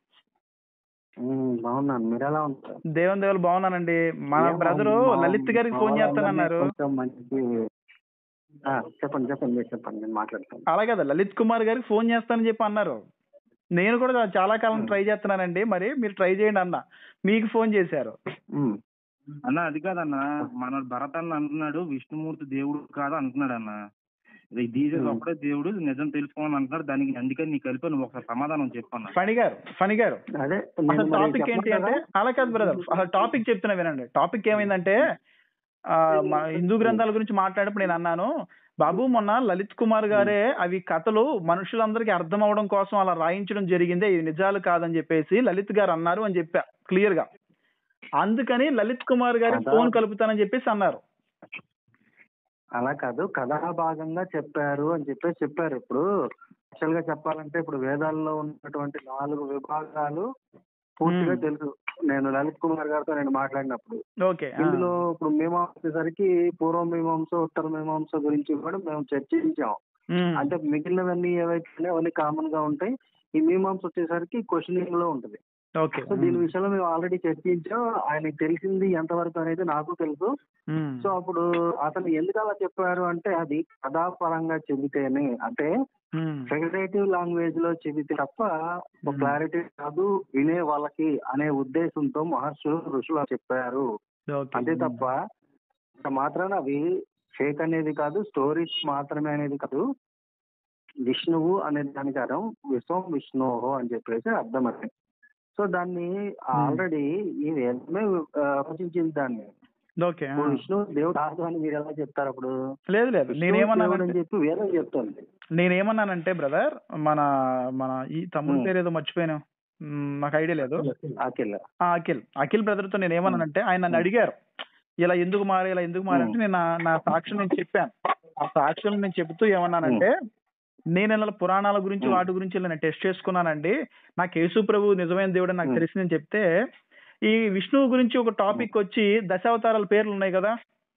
ఉమ్, బాగున్నాను మీరు ఎలా ఉంటారు దేవుని దేవులు బాగున్నానండి మన ఏమో, బ్రదరు మా- లలిత్ గారికి మా ఫోన్ వాళ్ళందరినీ చేస్తానన్నారు కొంచెం మంచి ఆ, చెప్పండి చెప్పండి మీరు చెప్పండి నేను మాట్లాడతాను అలా కదా లలిత్ కుమార్ గారికి ఫోన్ చేస్తానని చెప్పి అన్నారు నేను కూడా చాలా కాలం ట్రై చేస్తున్నానండి మరి మీరు ట్రై చేయండి అన్న మీకు ఫోన్ చేశారు ఉమ్, అన్న అది కాదన్న మన భరత్ అన్న అంటున్నాడు విష్ణుమూర్తి దేవుడు కాదు అంటున్నాడు అన్న ఇది జీసస్ Hmm. ఒక్కడే దేవుడు నిజం తెలుసుకోవాలని అంటున్నాడు దానికి అందుకని నీకు కలిపి నువ్వు ఒకసారి సమాధానం చెప్పన్న ఫణి గారు ఫణి గారు అదే నేను అసలు మరి టాపిక్ ఏంటి అంటే చెప్పమంటారా? అలా కాదు బ్రదర్ అసలు టాపిక్ చెప్తున్నా వినండి టాపిక్ ఏమైందంటే ఆ, మా హిందూ గ్రంథాల గురించి మాట్లాడినప్పుడు నేను అన్నాను బాబు మొన్న లలిత్ కుమార్ గారే అవి కథలు మనుషులందరికీ అర్థం అవడం కోసం అలా రాయించడం జరిగిందే ఇది నిజాలు కాదని చెప్పేసి లలిత్ గారు అన్నారు అని చెప్పా క్లియర్ గా అందుకని లలిత్ కుమార్ గారికి కదా. ఫోన్ కలుపుతానని చెప్పేసి అన్నారు అలా కాదు కథా భాగంగా చెప్పారు అని చెప్పేసి చెప్పారు ఇప్పుడు యాక్చువల్ గా చెప్పాలంటే ఇప్పుడు వేదాల్లో ఉన్నటువంటి నాలుగు విభాగాలు పూర్తిగా Hmm. తెలుసు నేను లలిత్ కుమార్ గారితో నేను మాట్లాడినప్పుడు ఓకే ఆ. ఇందులో ఇప్పుడు మీమాంస వచ్చేసరికి పూర్వ మీమాంస ఉత్తర మీమాంస గురించి కూడా మేము చర్చించాం ఉమ్. అంటే మిగిలినవన్నీ ఏవైతే ఉన్నాయో అవన్నీ కామన్ గా ఉంటాయి ఈ మీమాంస వచ్చేసరికి క్వశ్చనింగ్ లో ఉంటుంది ఓకే సో దీని విషయంలో మేము ఆల్రెడీ చర్చించాం ఆయనకి తెలిసింది ఎంతవరకు అనేది నాకు తెలుసు ఉమ్. సో అప్పుడు అతను ఎందుకు అలా చెప్పారు అంటే అది కథాపరంగా చెబితేనే అంటే ఉమ్. ఫెడరేటివ్ లాంగ్వేజ్ లో చెబితే తప్ప Hmm. క్లారిటీ కాదు వినే వాళ్ళకి అనే ఉద్దేశంతో మహర్షులు ఋషులు చెప్పారు ఓకే అంతే తప్ప అంత మాత్రాన అవి ఫేక్ అనేది కాదు స్టోరీస్ మాత్రమే అనేది కాదు విష్ణువు అనే దానికి అర్థం విశ్వం విష్ణువు అని చెప్పేసి అర్థం అది సో దాన్ని ఆల్రెడీ ఈ వేదమే ఆ, రచించింది దాన్ని ఓకే ఆ. ఇప్పుడు విష్ణు దేవుడు కాదు అని మీరు ఎలా చెప్తారు అప్పుడు లేదు లేదు విష్ణువు దేవుడు నేనేమన్నానంటే అని చెప్పి వేదం చెప్తుంది నేనేమన్నానంటే బ్రదర్ మన మన ఈ తమ్ముడు Hmm. పేరు ఏదో మర్చిపోయాను మ్, నాకు ఐడియా లేదు ఆకిల్ ఆ, అఖిల్ అఖిల్ బ్రదర్ తో నేను ఏమన్నానంటే ఆయన నన్ను Hmm. అడిగారు ఇలా ఎందుకు మారి ఇలా ఎందుకు మారి అంటే Hmm. నేను నా- నా సాక్ష్యం నేను చెప్పాను ఆ సాక్ష్యం నేను చెబుతూ ఏమన్నానంటే నేను ఇలా పురాణాల గురించి Hmm. వాటి గురించి ఇలా నేను టెస్ట్ చేసుకున్నానండి నాకు యేసు ప్రభు నిజమైన దేవుడు నాకు Hmm. తెలిసిందని చెప్తే ఈ విష్ణువు గురించి ఒక టాపిక్ వచ్చి దశావతారాల పేర్లు ఉన్నాయి కదా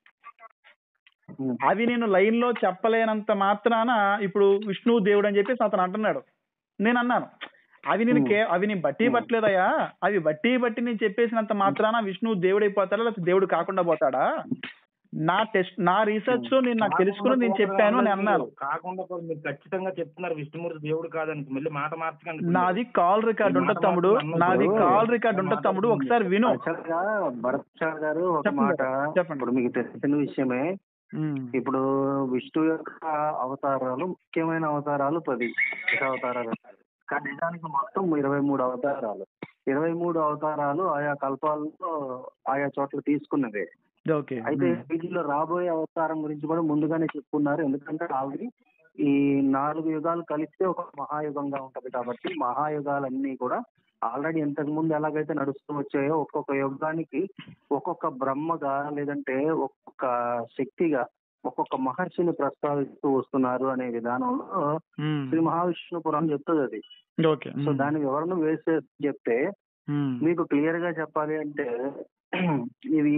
ఉమ్. అవి నేను లైన్ లో చెప్పలేనంత మాత్రాన ఇప్పుడు విష్ణువు దేవుడు అని చెప్పేసి అతను అంటున్నాడు నేను అన్నాను అవి నేను Hmm. కే అవి నేను బట్టి Hmm. పట్టలేదయ్యా అవి బట్టి బట్టి నేను చెప్పేసినంత మాత్రాన విష్ణువు దేవుడు అయిపోతాడా లేకపోతే దేవుడు కాకుండా పోతాడా నా టెస్ట్ నా రీసెర్చ్ లో నేను నాకు తెలుసుకుని నేను చెప్పాను అని అన్నాను కాకుండా పోయి మీరు ఖచ్చితంగా చెప్తున్నారు విష్ణుమూర్తి దేవుడు కాదని మళ్ళీ మాట మార్చకండి నాది కాల్ రికార్డ్ ఉంటుంది తమ్ముడు నాది కాల్ రికార్డ్ ఉంటుంది తమ్ముడు ఒకసారి విను యాక్చువల్ గా భరత్ సార్ గారు ఒక చెప్పండి మాట చెప్పండి. ఇప్పుడు మీకు తెలిసిన విషయమే ఉమ్, ఇప్పుడు విష్ణు యొక్క అవతారాలు ముఖ్యమైన అవతారాలు పది అవతారాలు కానీ నిజానికి మొత్తం ఇరవై మూడు అవతారాలు ఇరవై మూడు అవతారాలు ఆయా కల్పాల్లో ఆయా చోట్ల తీసుకున్నవే ఓకే అయితే ఉమ్, వీటిలో రాబోయే అవతారం గురించి కూడా ముందుగానే చెప్పుకున్నారు ఎందుకంటే ఆల్రెడీ ఈ నాలుగు యుగాలు కలిస్తే ఒక మహాయుగంగా ఉంటది కాబట్టి మహాయుగాలన్నీ కూడా ఆల్రెడీ ఇంతకు ముందు ఎలాగైతే నడుస్తూ వచ్చాయో ఒక్కొక్క యుగానికి ఒక్కొక్క బ్రహ్మగా లేదంటే ఒక్కొక్క శక్తిగా ఒక్కొక్క మహర్షిని ప్రస్తావిస్తూ వస్తున్నారు అనే విధానంలో ఉమ్, శ్రీ మహావిష్ణు పురాణం చెప్తుంది అది ఓకే సో ఉమ్, దాని వివరణ వేసే చెప్తే ఉమ్, మీకు క్లియర్ గా చెప్పాలి అంటే ఇది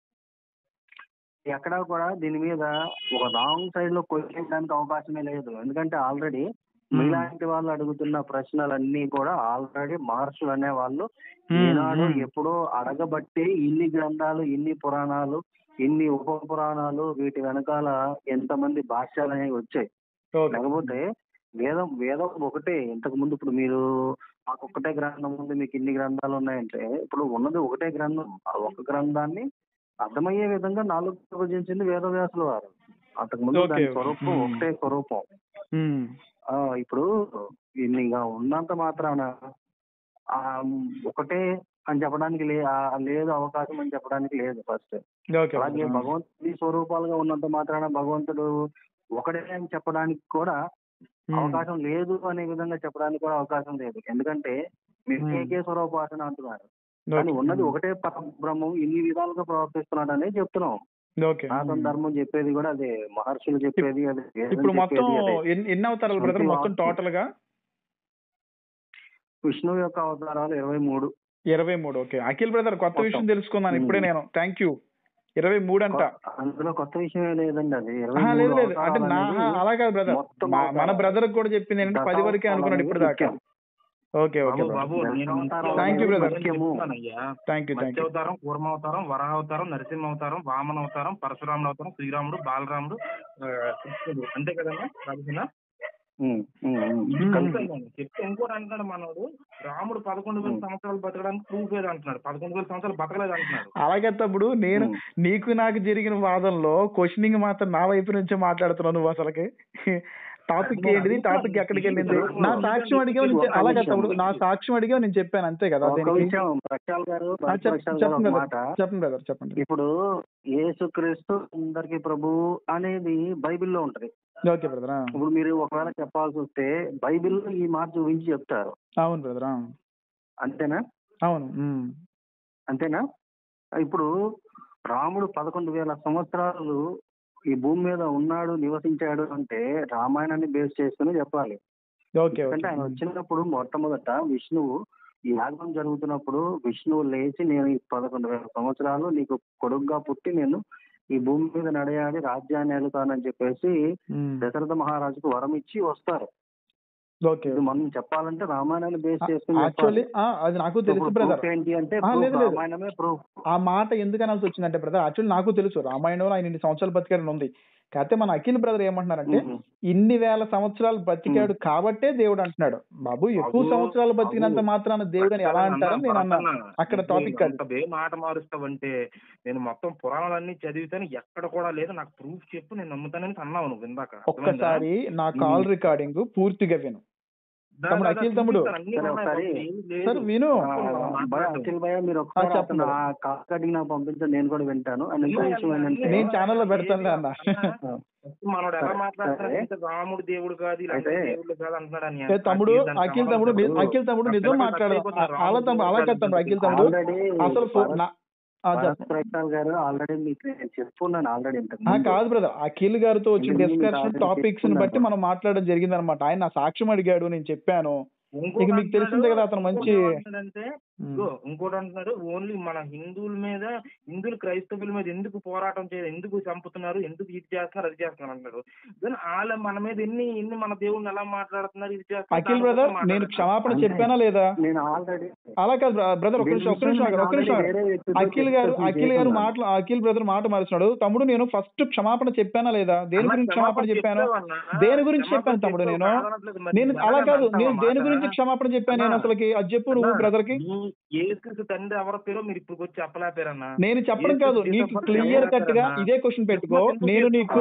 ఎక్కడా కూడా దీని మీద ఒక రాంగ్ సైడ్ లో క్వశ్చన్ చేయడానికి అవకాశమే లేదు ఎందుకంటే ఆల్రెడీ మీలాంటి వాళ్ళు అడుగుతున్న ప్రశ్నలన్నీ కూడా ఆల్రెడీ మహర్షులు అనే వాళ్ళు ఉమ్, ఈనాడు ఉమ్. ఎప్పుడో అడగబట్టి ఇన్ని గ్రంథాలు ఇన్ని పురాణాలు ఇన్ని ఉప పురాణాలు వీటి వెనకాల ఎంతమంది భాష్యాలు అనేవి వచ్చాయి ఓకే. లేకపోతే వేదం వేదం ఒకటే ఇంతకు ముందు ఇప్పుడు మీరు మాకు ఒకటే గ్రంథం ఉంది మీకు ఇన్ని గ్రంథాలు ఉన్నాయంటే ఇప్పుడు ఉన్నది ఒకటే గ్రంథం ఆ ఒక గ్రంథాన్ని అర్థమయ్యే విధంగా నాలుగు విభజించింది వేదవ్యాసుల వారు అంతకు ముందు ఓకే. దాని స్వరూపం మ్మ్. ఒకటే స్వరూపం ఉమ్, ఆ, ఇప్పుడు ఇన్ని ఇంకా ఉన్నంత మాత్రాన ఆ, ఒకటే అని చెప్పడానికి లే ఆ, లేదు అవకాశం అని చెప్పడానికి లేదు ఫస్ట్ ఓకే అలాగే బ్రదర్ భగవంతుడి స్వరూపాలుగా ఉన్నంత మాత్రాన భగవంతుడు ఒకటే అని చెప్పడానికి కూడా అవకాశం లేదు అనే విధంగా చెప్పడానికి కూడా అవకాశం లేదు ఎందుకంటే మీరు Hmm. ఏకే స్వరూపాసన అంటున్నారు కానీ ఉన్నది ఒకటే పరబ్రహ్మం ఇన్ని విధాలుగా ప్రవర్తిస్తున్నాడు అనేది చెప్తున్నాం ఓకే సనాతన ధర్మం చెప్పేది కూడా అదే మహర్షులు చెప్పేది అదే వేదం ఇప్పుడు మొత్తం చెప్పేది అదే. ఎన్ని- ఎన్ని అవతారాలు బ్రదర్ ప్రతి మొత్తం వాక్యం. టోటల్ గా విష్ణువు యొక్క అవతారాలు ఇరవై మూడు ఇరవై మూడు ఓకే అఖిల్ బ్రదర్ కొత్త మొత్తం. విషయం తెలుసుకున్నాను ఉమ్. ఇప్పుడే నేను థ్యాంక్ యూ ఇరవై మూడు అంట అందులో కొత్త విషయమే లేదండి అది ఇరవై ఆహా, మూడు లేదు లేదు అంటే అవతారాలు నా అనేది అలా కాదు బ్రదర్ మొత్తం మన అవతారాలు. బ్రదర్ కూడా చెప్పింది ఏంటంటే పది వరకే అనుకున్నాడు ఇప్పుడు దాకా ముఖ్యం. ఓకే ఓకే బాబు బాబు నేను దశావతారాలు Thank you, brother. చెప్తున్నానయ్యా. థ్యాంక్ యూ థ్యాంక్ యూ మత్స్యావతారం కూర్మావతారం వరాహవతారం నరసింహ అవతారం వామన అవతారం పరశురాముడు అవతారం శ్రీరాముడు బాలరాముడు ఆ, కృష్ణుడు అంతే కదన్నా రాబోతున్నా ఉమ్, ఉమ్, ఉమ్. ఇది మ్మ్. కలుపుతాను చెప్తే ఇంకోటి అంటున్నాడు మనోడు రాముడు పదకొండు వేల మ్మ్. సంవత్సరాలు బతకడానికి ప్రూఫ్ ఏది అంటున్నాడు పదకొండు వేల సంవత్సరాలు బతకలేదు అంటున్నాడు అలాగే తప్పుడు నేను ఉమ్. నీకు నాకు జరిగిన వాదనలో క్వశ్చనింగ్ మాత్రం నా వైపు నుంచే మాట్లాడుతున్నావు నువ్వు అసలుకి టాపిక్ ఏంటిది టాపిక్ ఎక్కడికి వెళ్ళింది నా సాక్ష్యం అడిగావు నేను చె- అలాగే తప్పుడు నా సాక్ష్యం అడిగావు నేను చెప్పాను అంతే కదా ఒక దీనికి విషయం ప్రక్షాల్ గారు ఆ, చెప్- ప్రక్షాల్ గారు చెప్పండి ఒక బ్రదర్ మాట చెప్పండి బ్రదర్ చెప్పండి ఇప్పుడు యేసుక్రీస్తు అందరికి ప్రభు అనేది బైబిల్లో ఉంటది ఓకే బ్రదర్ ఇప్పుడు మీరు ఒకవేళ చెప్పాల్సి వస్తే బైబిల్లో ఈ మాట చూపించి చెప్తారు అవును బ్రదర్ అంతేనా అవును ఉమ్. అంతేనా ఇప్పుడు రాముడు పదకొండు వేల సంవత్సరాలు ఈ భూమి మీద ఉన్నాడు నివసించాడు అంటే రామాయణాన్ని బేస్ చేసుకుని చెప్పాలి ఓకే ఎందుకంటే ఓకే ఆయన వచ్చినప్పుడు మొట్టమొదట విష్ణువు ఈ యాగం జరుగుతున్నప్పుడు విష్ణువు లేచి నేను ఈ పదకొండు వేల సంవత్సరాలు నీకు కొడుకుగా పుట్టి నేను ఈ భూమి మీద నడయాడి రాజ్యాన్ని ఏలుతానని చెప్పేసి ఉమ్. దశరథ మహారాజుకు వరం ఇచ్చి వస్తారు ఓకే ఇది మనం చెప్పాలంటే రామాయణాన్ని బేస్ చేసుకుని యాక్చువల్లీ చెప్పాలి. అది నాకు తెలుసు ఇప్పుడు బ్రదర్ proof ఏంటి అంటే ఆ, proof లేదు, లేదు. రామాయణమే ప్రూఫ్ ఆ మాట ఎందుకు అనాల్సి వచ్చిందంటే బ్రదర్ యాక్చువల్లీ నాకు తెలుసు రామాయణంలో ఆయన ఇన్ని సంవత్సరాలు బతికాడని ఉంది కాకపోతే మన అఖిల్ బ్రదర్ ఏమంటున్నారంటే ఇన్ని వేల సంవత్సరాలు బతికాడు కాబట్టే దేవుడు అంటున్నాడు బాబు ఎక్కువ బాబు, సంవత్సరాలు బతికినంత బాబు, మాత్రాన దేవుడు అని ఎలా అంటారని నేను అన్నా అక్కడ టాపిక్ అది అంత బే మాట మారుస్తావంటే నేను మొత్తం పురాణాలన్నీ చదివితాను ఎక్కడ కూడా లేదు నాకు ప్రూఫ్ చెప్పు నేను నమ్ముతానని అన్నావు నువ్వు ఇందాక అర్థమైందా? ఒక్కసారి నా కాల్ రికార్డింగ్ పూర్తిగా విను దా, తమ్ముడు దా, దా, అఖిల్ తమ్ముడు. చూపిస్తాను, అన్నీ సరే, ఉన్నాయి ఒకసారి. బాబు, ఏమీ లేదు. సార్ విను భయ అఖిల్ భయ మీరు ఒకసారి ఆ, చెప్పండి. అతను ఆ కాల్ కటింగ్ నాకు పంపించండి నేను కూడా వింటాను అండ్ ఇంకో విషయం ఏంటంటే నేను ఛానల్లో పెడతానులే అన్న. మనోడు ఎలా సరే, మాట్లాడుతున్నాడు సరే. ఇంత రాముడు దేవుడు కాదు ఇలా అయితే, దేవుడు కాదు అంటున్నాడు అని ఏ తమ్ముడు దానికి అఖిల్ తమ్ముడు ని- సమాధానం అఖిల్ తమ్ముడు నిజం చెప్పు. మాట్లాడదాం అయిపోతున్నారు. అలా తమ్ముడు అలా కాదు తమ్ముడు అఖిల్ తమ్ముడు ఆల్రెడీ అసలు ఫో- నా- ఆ, భరత్ చెప్పండి. ప్రసాద్ గారు ఆల్రెడీ మీకు నేను చెప్పుకున్నాను ఆల్రెడీ ఇంతకు ఆ, ముందు. కాదు బ్రదర్ అఖిల్ గారితో వచ్చిన ఇది మీకు డిస్కషన్ already టాపిక్స్ ని బట్టి చెప్పుకున్నాను. మనం మాట్లాడడం జరిగింది అనమాట ఆయన నా సాక్ష్యం అడిగాడు నేను చెప్పాను ఇంకోటి ఇక మీకు తెలిసిందే కదా అతను మంచి- ఇంకోటి ఏమంటున్నాడంటే, ఇదిగో ఇంకోటి అంటున్నాడు ఓన్లీ మన హిందువుల మీద హిందువులు క్రైస్తవుల మీద ఎందుకు పోరాటం చేయరు ఎందుకు చంపుతున్నారు ఎందుకు ఇది చేస్తున్నారు అది చేస్తున్నారు అంటారు కానీ వాళ్ళ మన మీద ఎన్ని ఎన్ని మన దేవుడిని ఎలా మాట్లాడుతున్నారు ఇది చేస్తున్నారు అఖిల్ దాని బ్రదర్ గురించి నేను మాట్లాడతారు. క్షమాపణ అంటే చెప్పానా లేదా నేను ఆల్రెడీ అలా కాదు బ్రదర్ ఒక నిమిషం ఒక్క నిమిషం ఆగండి, ఒక్క నిమిషం ఆగండి. అఖిల్ గారు అఖిల్ గారు మాటలు అఖిల్ బ్రదర్ మాట మారుస్తున్నాడు తమ్ముడు నేను ఫస్ట్ క్షమాపణ చెప్పానా లేదా దేని అన్న, గురించి క్షమాపణ చెప్పాను చెప్పావన్నా? దేని గురించి క్షమాపణ చెప్పాను తమ్ముడు చెప్పావు, నేను కాదనట్లేదు. మరి నేను మరి అలా కాదు అంటావా నేను దేని మాట? గురించి క్షమాపణ చెప్పాను నేను అన్నా, అసలుకి అది చెప్పు నువ్వు అన్నా, బ్రదర్ కి నీ యేసుక్రీస్తు తండ్రి ఎవరి పేరో మీరు ఇప్పుడు వచ్చి చెప్పలేపారన్నా నేను చెప్పడం యేసు కాదు క్రీస్తు నీకు ఎవరు క్లియర్ కట్ గా చెప్పలేపారన్నా? ఇదే క్వశ్చన్ పెట్టుకో నేను నీకు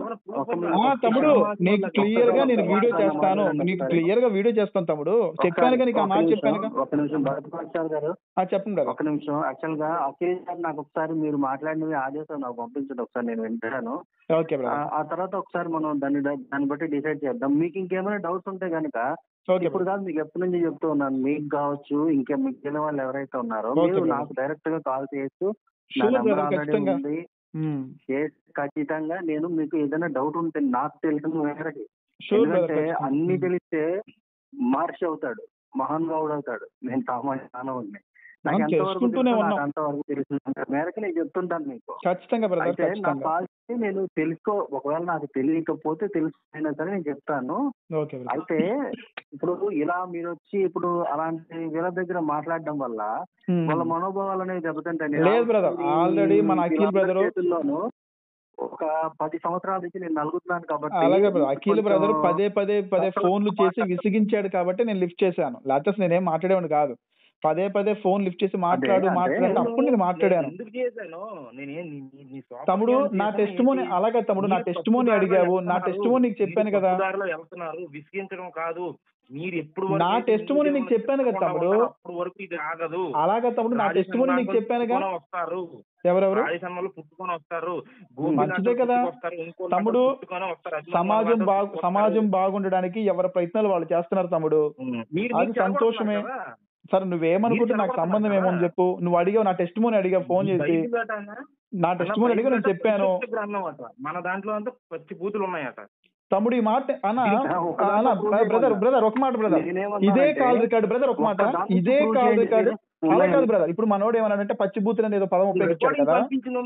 ఆ తమ్ముడు నీకు క్లియర్ గా నేను వీడియో చేస్తాను నీకు క్లియర్ గా వీడియో చేస్తాను తమ్ముడు చెప్పాను నీకు ఆ మాట చెప్పాను ఒక నిమిషం భరత్ ప్రసాద్ గారు ఆ చెప్పండి బ్రదర్ ఒక నిమిషం యాక్చువల్ గా అఖిల్ గారు నాకు ఒకసారి మీరు మాట్లాడినవి ఆదేశం నాకు పంపించండి ఒకసారి నేను వింటాను ఓకే ఆ బ్రదర్ ఆ తర్వాత ఒకసారి మనం దాన్ని దాన్ని బట్టి డిసైడ్ చేద్దాం మీకు ఇంకేమైనా డౌట్స్ ఉంటే కనుక ఓకే ఇప్పుడు కాదు మీకు ఎప్పటి నుంచి చెప్తూ ఉన్నాను మీకు కావచ్చు ఇంకా మిగిలిన వాళ్ళు ఎవరైతే ఉన్నారో Okay, మీరు brother. నాకు డైరెక్ట్ గా కాల్ చేయొచ్చు నా షూర్ నెంబర్ బ్రదర్ ఆల్రెడీ ఖచ్చితంగా ఉంది ఉమ్. ఏ- ఖచ్చితంగా నేను మీకు ఏదైనా డౌట్ ఉంటే నాకు తెలిసిన మేరకి షూర్ బ్రదర్ ఎందుకంటే ఖచ్చితంగా. అన్ని తెలిస్తే మహర్షి అవుతాడు మహానుభావుడు అవుతాడు నేను సామాన్య మానవుడిని నాకు మనం ఎంతవరకు తెలుసుకుంటూనే తెలుసో ఉన్నాం. నాకు అంతవరకు తెలిసిన మేరకు నేను చెప్తుంటాను మీకు ఖచ్చితంగా బ్రదర్ అయితే నా ఖచ్చితంగా కాల్ చేసి నేను తెలుసుకో ఒకవేళ నాకు తెలియకపోతే తెలిసినా సరే నేను చెప్తాను ఓకే బ్రదర్ అయితే ఇప్పుడు ఇలా మీరు వచ్చి ఇప్పుడు అలాంటి వీళ్ళ దగ్గర మాట్లాడడం వల్ల వాళ్ళ మనోభావాలు అనేవి దెబ్బతింటాయి లేదు brother. Already మన అఖిల్ brother- చేతుల్లోనూ ఒక పది సంవత్సరాల నుంచి నేను నలుగుతున్నాను కాబట్టి అలాగే బ్రదర్ అఖిల్ కొంచెం బ్రదర్ పదే పదే పదే కష్టం ఫోన్లు చేసి మాట్లాడ- విసిగించాడు కాబట్టి నేను లిఫ్ట్ చేశాను లేకపోతే అసలు నేనేం మాట్లాడేవాడిని కాదు పదే పదే ఫోన్ లిఫ్ట్ చేసి మాట్లాడు అంటే మాట్లాడు అప్పుడు నేను మాట్లాడాను ఎందుకు చేశాను నేనేం నీ- నీ- నీ స్వార్థం తమ్ముడు ఏమైనా నా చేశానా టెస్టిమోని ఏంటి? అలాగే తమ్ముడు నా మీరు టెస్టిమోని తప్పు అడిగావు దారిలో నా వెళ్తున్నారు. టెస్టిమోని నీకు చెప్పాను మీరు కదా తప్పు దారిలో వెళ్తున్నారు విసిగించడం కాదు మీరు ఎప్పుడు నా testimony నీకు చెప్పాను కదా తమ్ముడు. అప్పుడు వరకు ఇది ఆగదు అలాగే తమ్ముడు నా టెస్టిమోని నీకు చెప్పానుగా పుట్టుకొని వస్తారు ఎవరెవరు రాజసన్మలో పుట్టుకొని వస్తారు మంచిదే కదా. తమ్ముడు, సమాజం బాగు సమాజం బాగుండడానికి ఎవరి ప్రయత్నాలు వాళ్ళు చేస్తున్నారు తమ్ముడు అది సంతోషమే. సరే నువ్వేమనుకుంటే నాకు సంబంధం ఏమని చెప్పు నువ్వు అడిగావు నా టెస్టిమోని అడిగావు ఫోన్ చేసి నా టెస్టిమోని అడిగా నేను చెప్పాను మన దాంట్లో అంతా పచ్చి బూతులు ఉన్నాయట తమ్ముడు ఈ మాట అన్న అన్న బ్రదర్ బ్రదర్ ఒక మాట బ్రదర్ ఇదే కాల్ రికార్డు బ్రదర్ ఒక మాట ఇదే కాల్ రికార్డు అలా కాదు బ్రదర్ ఇప్పుడు మనోడు ఏమన్నాడంటే పచ్చి బూతులు అనేది ఏదో పదం ఉపయోగించాడు కదా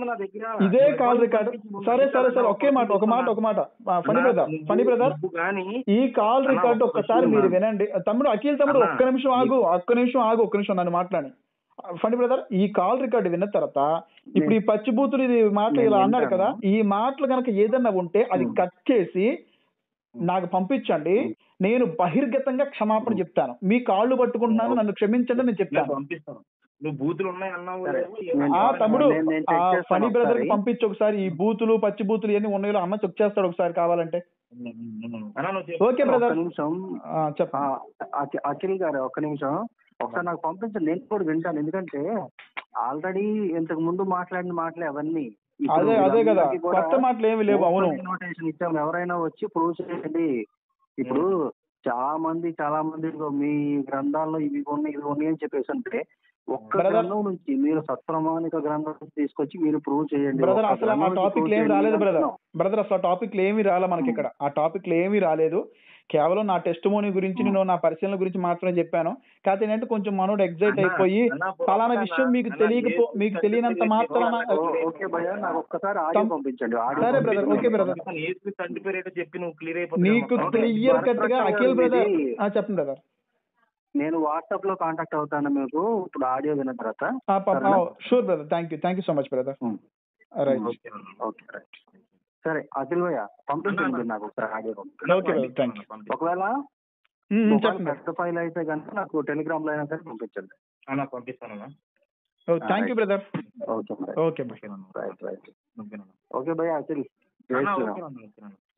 ఇదే కాల్ రికార్డు సరే సరే సరే ఒకే మాట ఒక మాట ఒక మాట ఫనీ బ్రదర్ ఫనీ బ్రదర్ కానీ ఈ కాల్ అన్న, రికార్డు ఒక్క ఒక్కసారి నిమిషం మీరు అన్న. వినండి తమ్ముడు అఖిల్ తమ్ముడు అన్న, ఒక్క నిమిషం ఆగు ఒక్క నిమిషం ఆగు ఒక్క నిమిషం నన్ను మాట్లాడి ఫండి బ్రదర్ ఈ కాల్ రికార్డు విన్న తర్వాత ఇప్పుడు ఈ పచ్చి బూతులు ఇది మాటలు ఇలా నేను అన్నాడు కదా వింటాను. ఈ మాటలు గనక ఏదన్నా ఉంటే అది ఉం. కట్ చేసి నాకు పంపించండి నేను బహిర్గతంగా క్షమాపణ చెప్తాను మీ కాళ్ళు పట్టుకుంటున్నాను నన్ను క్షమించండి నేను చెప్తాను పంపిస్తాను నువ్వు బూతులు ఉన్నాయి అన్నావు సరే. లేవో, నేను- ఆ తమ్ముడు నేను- నేను ఆ check చేస్తాను ఫనీ బ్రదర్ కి ఒకసారి. పంపించి ఒకసారి ఈ బూతులు పచ్చి బూతులు ఇవన్నీ ఉన్నాయో అన్న చెక్ చేస్తాడు ఒకసారి కావాలంటే అన్నా, నువ్వు చెప్పు. ఓకే ఒక్క బ్రదర్ నిమిషం చెప్ప ఆ, అఖి- అఖిల్ గారు ఒక్క నిమిషం ఒకసారి నాకు పంపించండి నేను కూడా వింటాను ఎందుకంటే ఆల్రెడీ ఇంతకు ముందు మాట్లాడిన మాటలే అవన్నీ ఇప్పుడు అదే అదే కదా వీళ్ళందరికీ కూడా కొత్త మాటలు ఏమి లేవు అవును open invitation ఇచ్చాము ఎవరైనా వచ్చి ప్రూవ్ చేయండి ఇప్పుడు చాలా మంది చాలా మంది ఇదిగో మీ గ్రంథాల్లో ఇవి ఉన్నాయి ఇవి ఉన్నాయి అని చెప్పేసి అంటే ఒక్క Brother- గ్రంథం నుంచి మీరు సత్ప్రమాణిక గ్రంథం నుంచి తీసుకొచ్చి మీరు ప్రూవ్ చేయండి బ్రదర్ ఒక్క అసలు గ్రంథం ఆ నుంచి టాపిక్ prove ఏమి చేయండి రాలేదు బ్రదర్ అంటున్నాం. బ్రదర్ అసలు ఆ టాపిక్ ఏమి రాలే మనకి ఇక్కడ ఆ టాపిక్ ఏమీ రాలేదు కేవలం నా టెస్టిమోనీ గురించి నేను నా పరిశీలన గురించి మాత్రమే చెప్పాను కాకపోతే ఏంటంటే కొంచెం మనోడు ఎగ్జైట్ అన్నా, అయిపోయి అన్నా, పలానా అన్నా, విషయం మీకు అన్నా, తెలియకపో ఏ- మీకు తెలియనంత మాత్రాన ఓ- ఓకే భయ్యా నాకు ఒక్కసారి ఆడియో తమ్- పంపించండి ఆడియో సరే brother, పంపించండి. Okay brother. పంపిస్తాను. ఏసు తండ్రి పేరు ఏంటో చెప్పి నువ్వు క్లియర్ అయిపోతుంది నీకు మొత్తం. క్లియర్ కట్ గా అఖిల్ బ్రదర్ ఇది- ఆ, చెప్పండి బ్రదర్ నేను వాట్సాప్ లో కాంటాక్ట్ అవుతాను మీకు ఇప్పుడు ఆడియో విన్న తర్వాత sure brother thank you thank you so much brother um. Right okay అన్నా. ఓకే రైట్ సరే అఖిల్ భయ్య పంపించండి అన్నా, మీరు నాకు ఒకసారి ఆడియో పంపించండి. Okay brother, thank you. పంపిస్తాను. ఒకవేళ చెప్పండి brother. పెద్ద ఫైల్ అయితే కనుక నాకు టెలిగ్రామ్ లో అయినా సరే పంపించండి అన్నా, పంపిస్తానన్నా ఓ thank you brother okay okay bye ఓకేనన్నా. రైట్ రైట్ ఓకేనన్నా. ఓకే భయ్య అఖిల్ జై అన్నా, శ్రీరామ్ ఓకేనన్నా, ఓకేనన్నా.